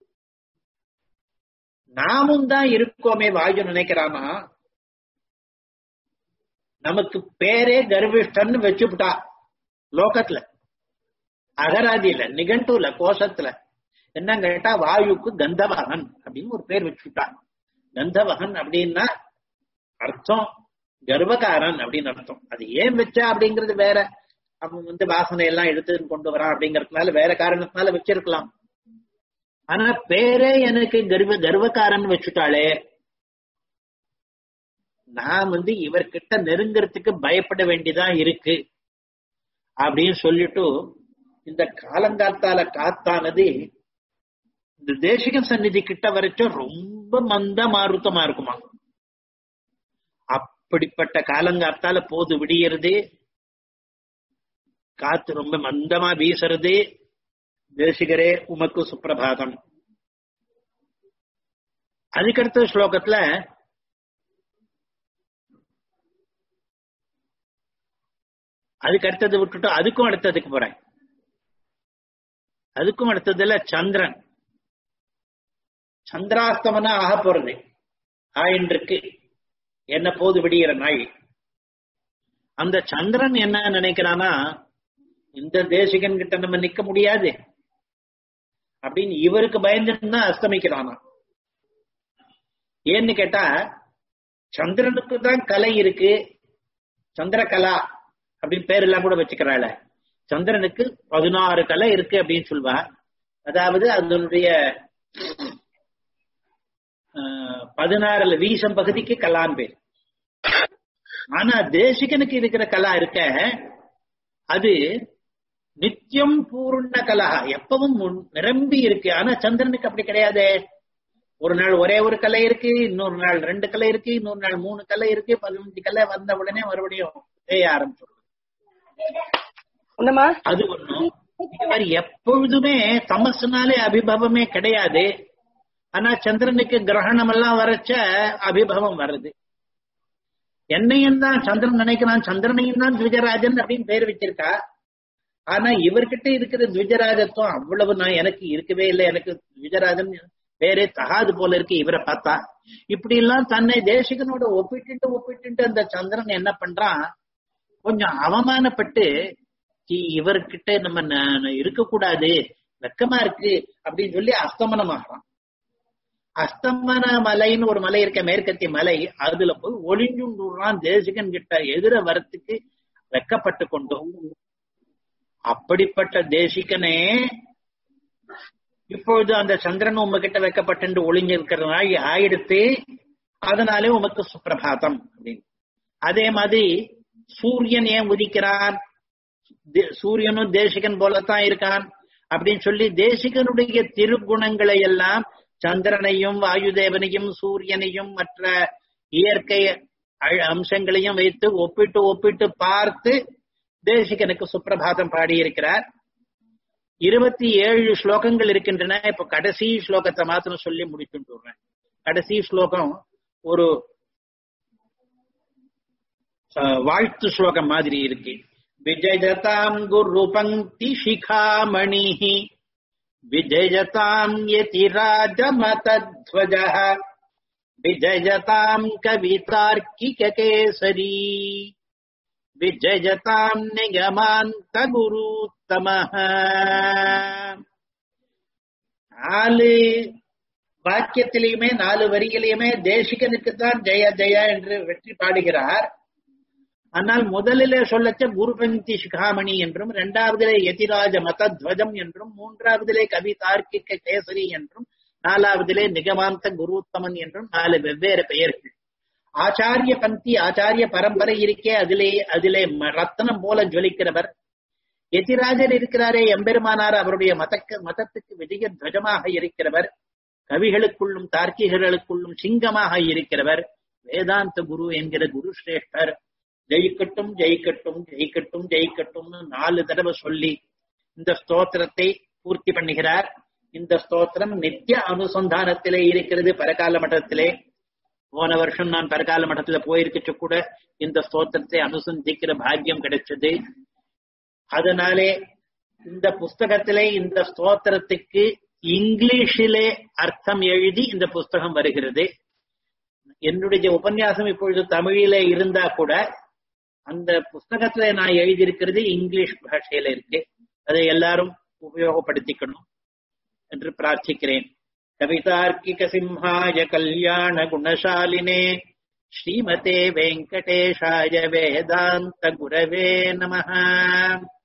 நாமும் தான் இருக்கோமே வாயு நினைக்கிறானா நமக்கு பேரே கர்விஷ்டன்னு வச்சுவிட்டா லோகத்துல அகராதியில நிகண்டுல கோஷத்துல என்ன கேட்டா வாயுக்கு கந்தவகன் அப்படின்னு ஒரு பேர் வச்சுட்டான் கந்தவகன் அப்படின்னா அர்த்தம் கர்வகாரன் அப்படின்னு அர்த்தம் அது ஏன் வச்சா அப்படிங்கிறது வேற அவன் வந்து வாசனை எல்லாம் எடுத்து கொண்டு வரான் அப்படிங்கறதுனால வேற காரணத்தினால வச்சிருக்கலாம் ஆனா பேரே எனக்கு கர்வ கர்வக்காரன் வச்சுட்டாளே நான் வந்து இவர்கிட்ட நெருங்கிறதுக்கு பயப்பட வேண்டியதா இருக்கு அப்படின்னு சொல்லிட்டு இந்த காலங்காத்தால காத்தானது இந்த தேசிக சந்நிதி கிட்ட வரைக்கும் ரொம்ப மந்த மாருத்தமா இருக்குமா அப்படிப்பட்ட காலங்காத்தால போது விடியறது காத்து ரொம்ப மந்தமா வீசுறது தேசிகரே உமக்கு சுப்பிரபாதம் அதுக்கடுத்த ஸ்லோகத்துல அதுக்கு அடுத்தது விட்டுட்டு அதுக்கும் அடுத்ததுக்கு போறேன் அதுக்கும் அடுத்ததுல சந்திரன் சந்திராஸ்தமனா ஆக போறது ஆயின்றிருக்கு என்ன போது விடிகிற நாள் அந்த சந்திரன் என்ன நினைக்கிறானா இந்த தேசிகன் கிட்ட நம்ம நிக்க முடியாது அப்படின்னு இவருக்கு பயந்துன்னு அஸ்தமிக்கிறானா ஏன்னு கேட்டா சந்திரனுக்கு தான் கலை இருக்கு சந்திரகலா அப்படின்னு பேர் எல்லாம் கூட வச்சுக்கிறாள் சந்திரனுக்கு பதினாறு கலை இருக்கு அப்படின்னு சொல்வா அதாவது அதனுடைய பதினாறுல வீசம் பகுதிக்கு கலான் பேர் ஆனா தேசிகனுக்கு இருக்கிற கலா இருக்க அது நித்தியம் பூர்ண கலா எப்பவும் நிரம்பி இருக்கு ஆனா சந்திரனுக்கு அப்படி கிடையாதே ஒரு நாள் ஒரே ஒரு கலை இருக்கு இன்னொரு நாள் ரெண்டு கலை இருக்கு இன்னொரு நாள் மூணு கலை இருக்கு பதினஞ்சு கலை வந்த உடனே மறுபடியும் செய்ய ஆரம்பிச்சிடும் அது ஒண்ணும் மாதிரி எப்பொழுதுமே தமசுனாலே அபிபவமே கிடையாது ஆனா சந்திரனுக்கு கிரகணம் எல்லாம் வரைச்ச அபிபவம் வருது என்னையும் தான் சந்திரன் நினைக்கிறான் சந்திரனையும் தான் துவிஜராஜன் அப்படின்னு பேர் வச்சிருக்கா ஆனா இவர்கிட்ட இருக்கிற துவிஜராஜத்துவம் அவ்வளவு நான் எனக்கு இருக்கவே இல்லை எனக்கு துவிஜராஜன் பேரே தகாது போல இருக்கு இவரை பார்த்தா இப்படி எல்லாம் தன்னை தேசிகனோட ஒப்பிட்டு ஒப்பிட்டு அந்த சந்திரன் என்ன பண்றான் கொஞ்சம் அவமானப்பட்டு இவர்கிட்ட நம்ம இருக்கக்கூடாது வெக்கமா இருக்கு அப்படின்னு சொல்லி அஸ்தமனம் ஆகிறான் அஸ்தமன மலைன்னு ஒரு மலை இருக்க மேற்கத்திய மலை அதுல போய் ஒளிஞ்சுண்டுறான் தேசிகன் கிட்ட எதிர வரத்துக்கு வெக்கப்பட்டு கொண்டோம் அப்படிப்பட்ட தேசிகனே இப்பொழுது அந்த சந்திரன் உங்ககிட்ட வைக்கப்பட்டு ஒளிஞ்சிருக்கிறதுனால ஆயிடுத்து அதனாலே உமக்கு சுப்பிரபாதம் அப்படின்னு அதே மாதிரி சூரியன் ஏன் உதிக்கிறான் சூரியனும் தேசிகன் போலத்தான் இருக்கான் அப்படின்னு சொல்லி தேசிகனுடைய திருக்குணங்களை எல்லாம் சந்திரனையும் வாயுதேவனையும் சூரியனையும் மற்ற இயற்கை அம்சங்களையும் வைத்து ஒப்பிட்டு ஒப்பிட்டு பார்த்து தேசிகனுக்கு சுப்பிரபாதம் பாடியிருக்கிறார் இருபத்தி ஏழு ஸ்லோகங்கள் இருக்கின்றன இப்ப கடைசி ஸ்லோகத்தை மாத்திரம் சொல்லி முடிச்சுட்டு விடுறேன் கடைசி ஸ்லோகம் ஒரு அஹ், வாழ்த்து ஸ்லோகம் மாதிரி இருக்கு விஜயதாம் குரு பங்கி சிகாமணி விஜயதாம் யதிராஜமதத்வஜ விஜயதாம் கவிதார்க்கிக கேசரி விஜயதாம் நிகமாந்த குருத்தமஹ நாலு வாக்கியத்திலையுமே நாலு வரிகளையுமே தேசிகனுக்கு தான் ஜெய ஜெய என்று வெற்றி பாடுகிறார் ஆனால் முதலிலே சொல்லச்ச குருபங்கி சிகாமணி என்றும் இரண்டாவதிலே யதிராஜ மதத்வஜம் என்றும் மூன்றாவதிலே கவி தார்க்கிக கேசரி என்றும் நாலாவதிலே நிகமாந்த குருத்தமன் என்றும் நாலு வெவ்வேறு பெயர்கள் ஆச்சாரிய பந்தி ஆச்சாரிய பரம்பரை இருக்கே அதிலே அதிலே ம- ரத்னம் போல ஜொலிக்கிறவர் எதிராஜர் இருக்கிறாரே எம்பெருமானார் அவருடைய மதக்க மதத்துக்கு விஜய துவஜமாக இருக்கிறவர் கவிகளுக்குள்ளும் தார்க்கிகர்களுக்குள்ளும் சிங்கமாக இருக்கிறவர் வேதாந்த குரு என்கிற குரு சிரேஷ்டர் ஜெயிக்கட்டும் ஜெயிக்கட்டும் ஜெயிக்கட்டும் ஜெயிக்கட்டும்னு நாலு தடவை சொல்லி இந்த ஸ்தோத்திரத்தை பூர்த்தி பண்ணுகிறார் இந்த ஸ்தோத்திரம் நித்திய அனுசந்தானத்திலே இருக்கிறது பரகால மட்டத்திலே போன வருஷம் நான் பரகால மட்டத்துல போயிருக்கச்சு கூட இந்த ஸ்தோத்திரத்தை அனுசந்திக்கிற பாக்கியம் கிடைச்சது அதனாலே இந்த புஸ்தகத்திலே இந்த ஸ்தோத்திரத்துக்கு இங்கிலீஷிலே அர்த்தம் எழுதி இந்த புஸ்தகம் வருகிறது என்னுடைய உபன்யாசம் இப்பொழுது தமிழிலே இருந்தா கூட அந்த புஸ்தகத்துல நான் எழுதியிருக்கிறது இங்கிலீஷ் பாஷையில இருக்கு அதை எல்லாரும் உபயோகப்படுத்திக்கணும் என்று பிரார்த்திக்கிறேன் கவிதார்க்கிக சிம்ஹாய கல்யாண குணசாலினே ஸ்ரீமதே வெங்கடேஷாய வேதாந்த குரவே நமஹ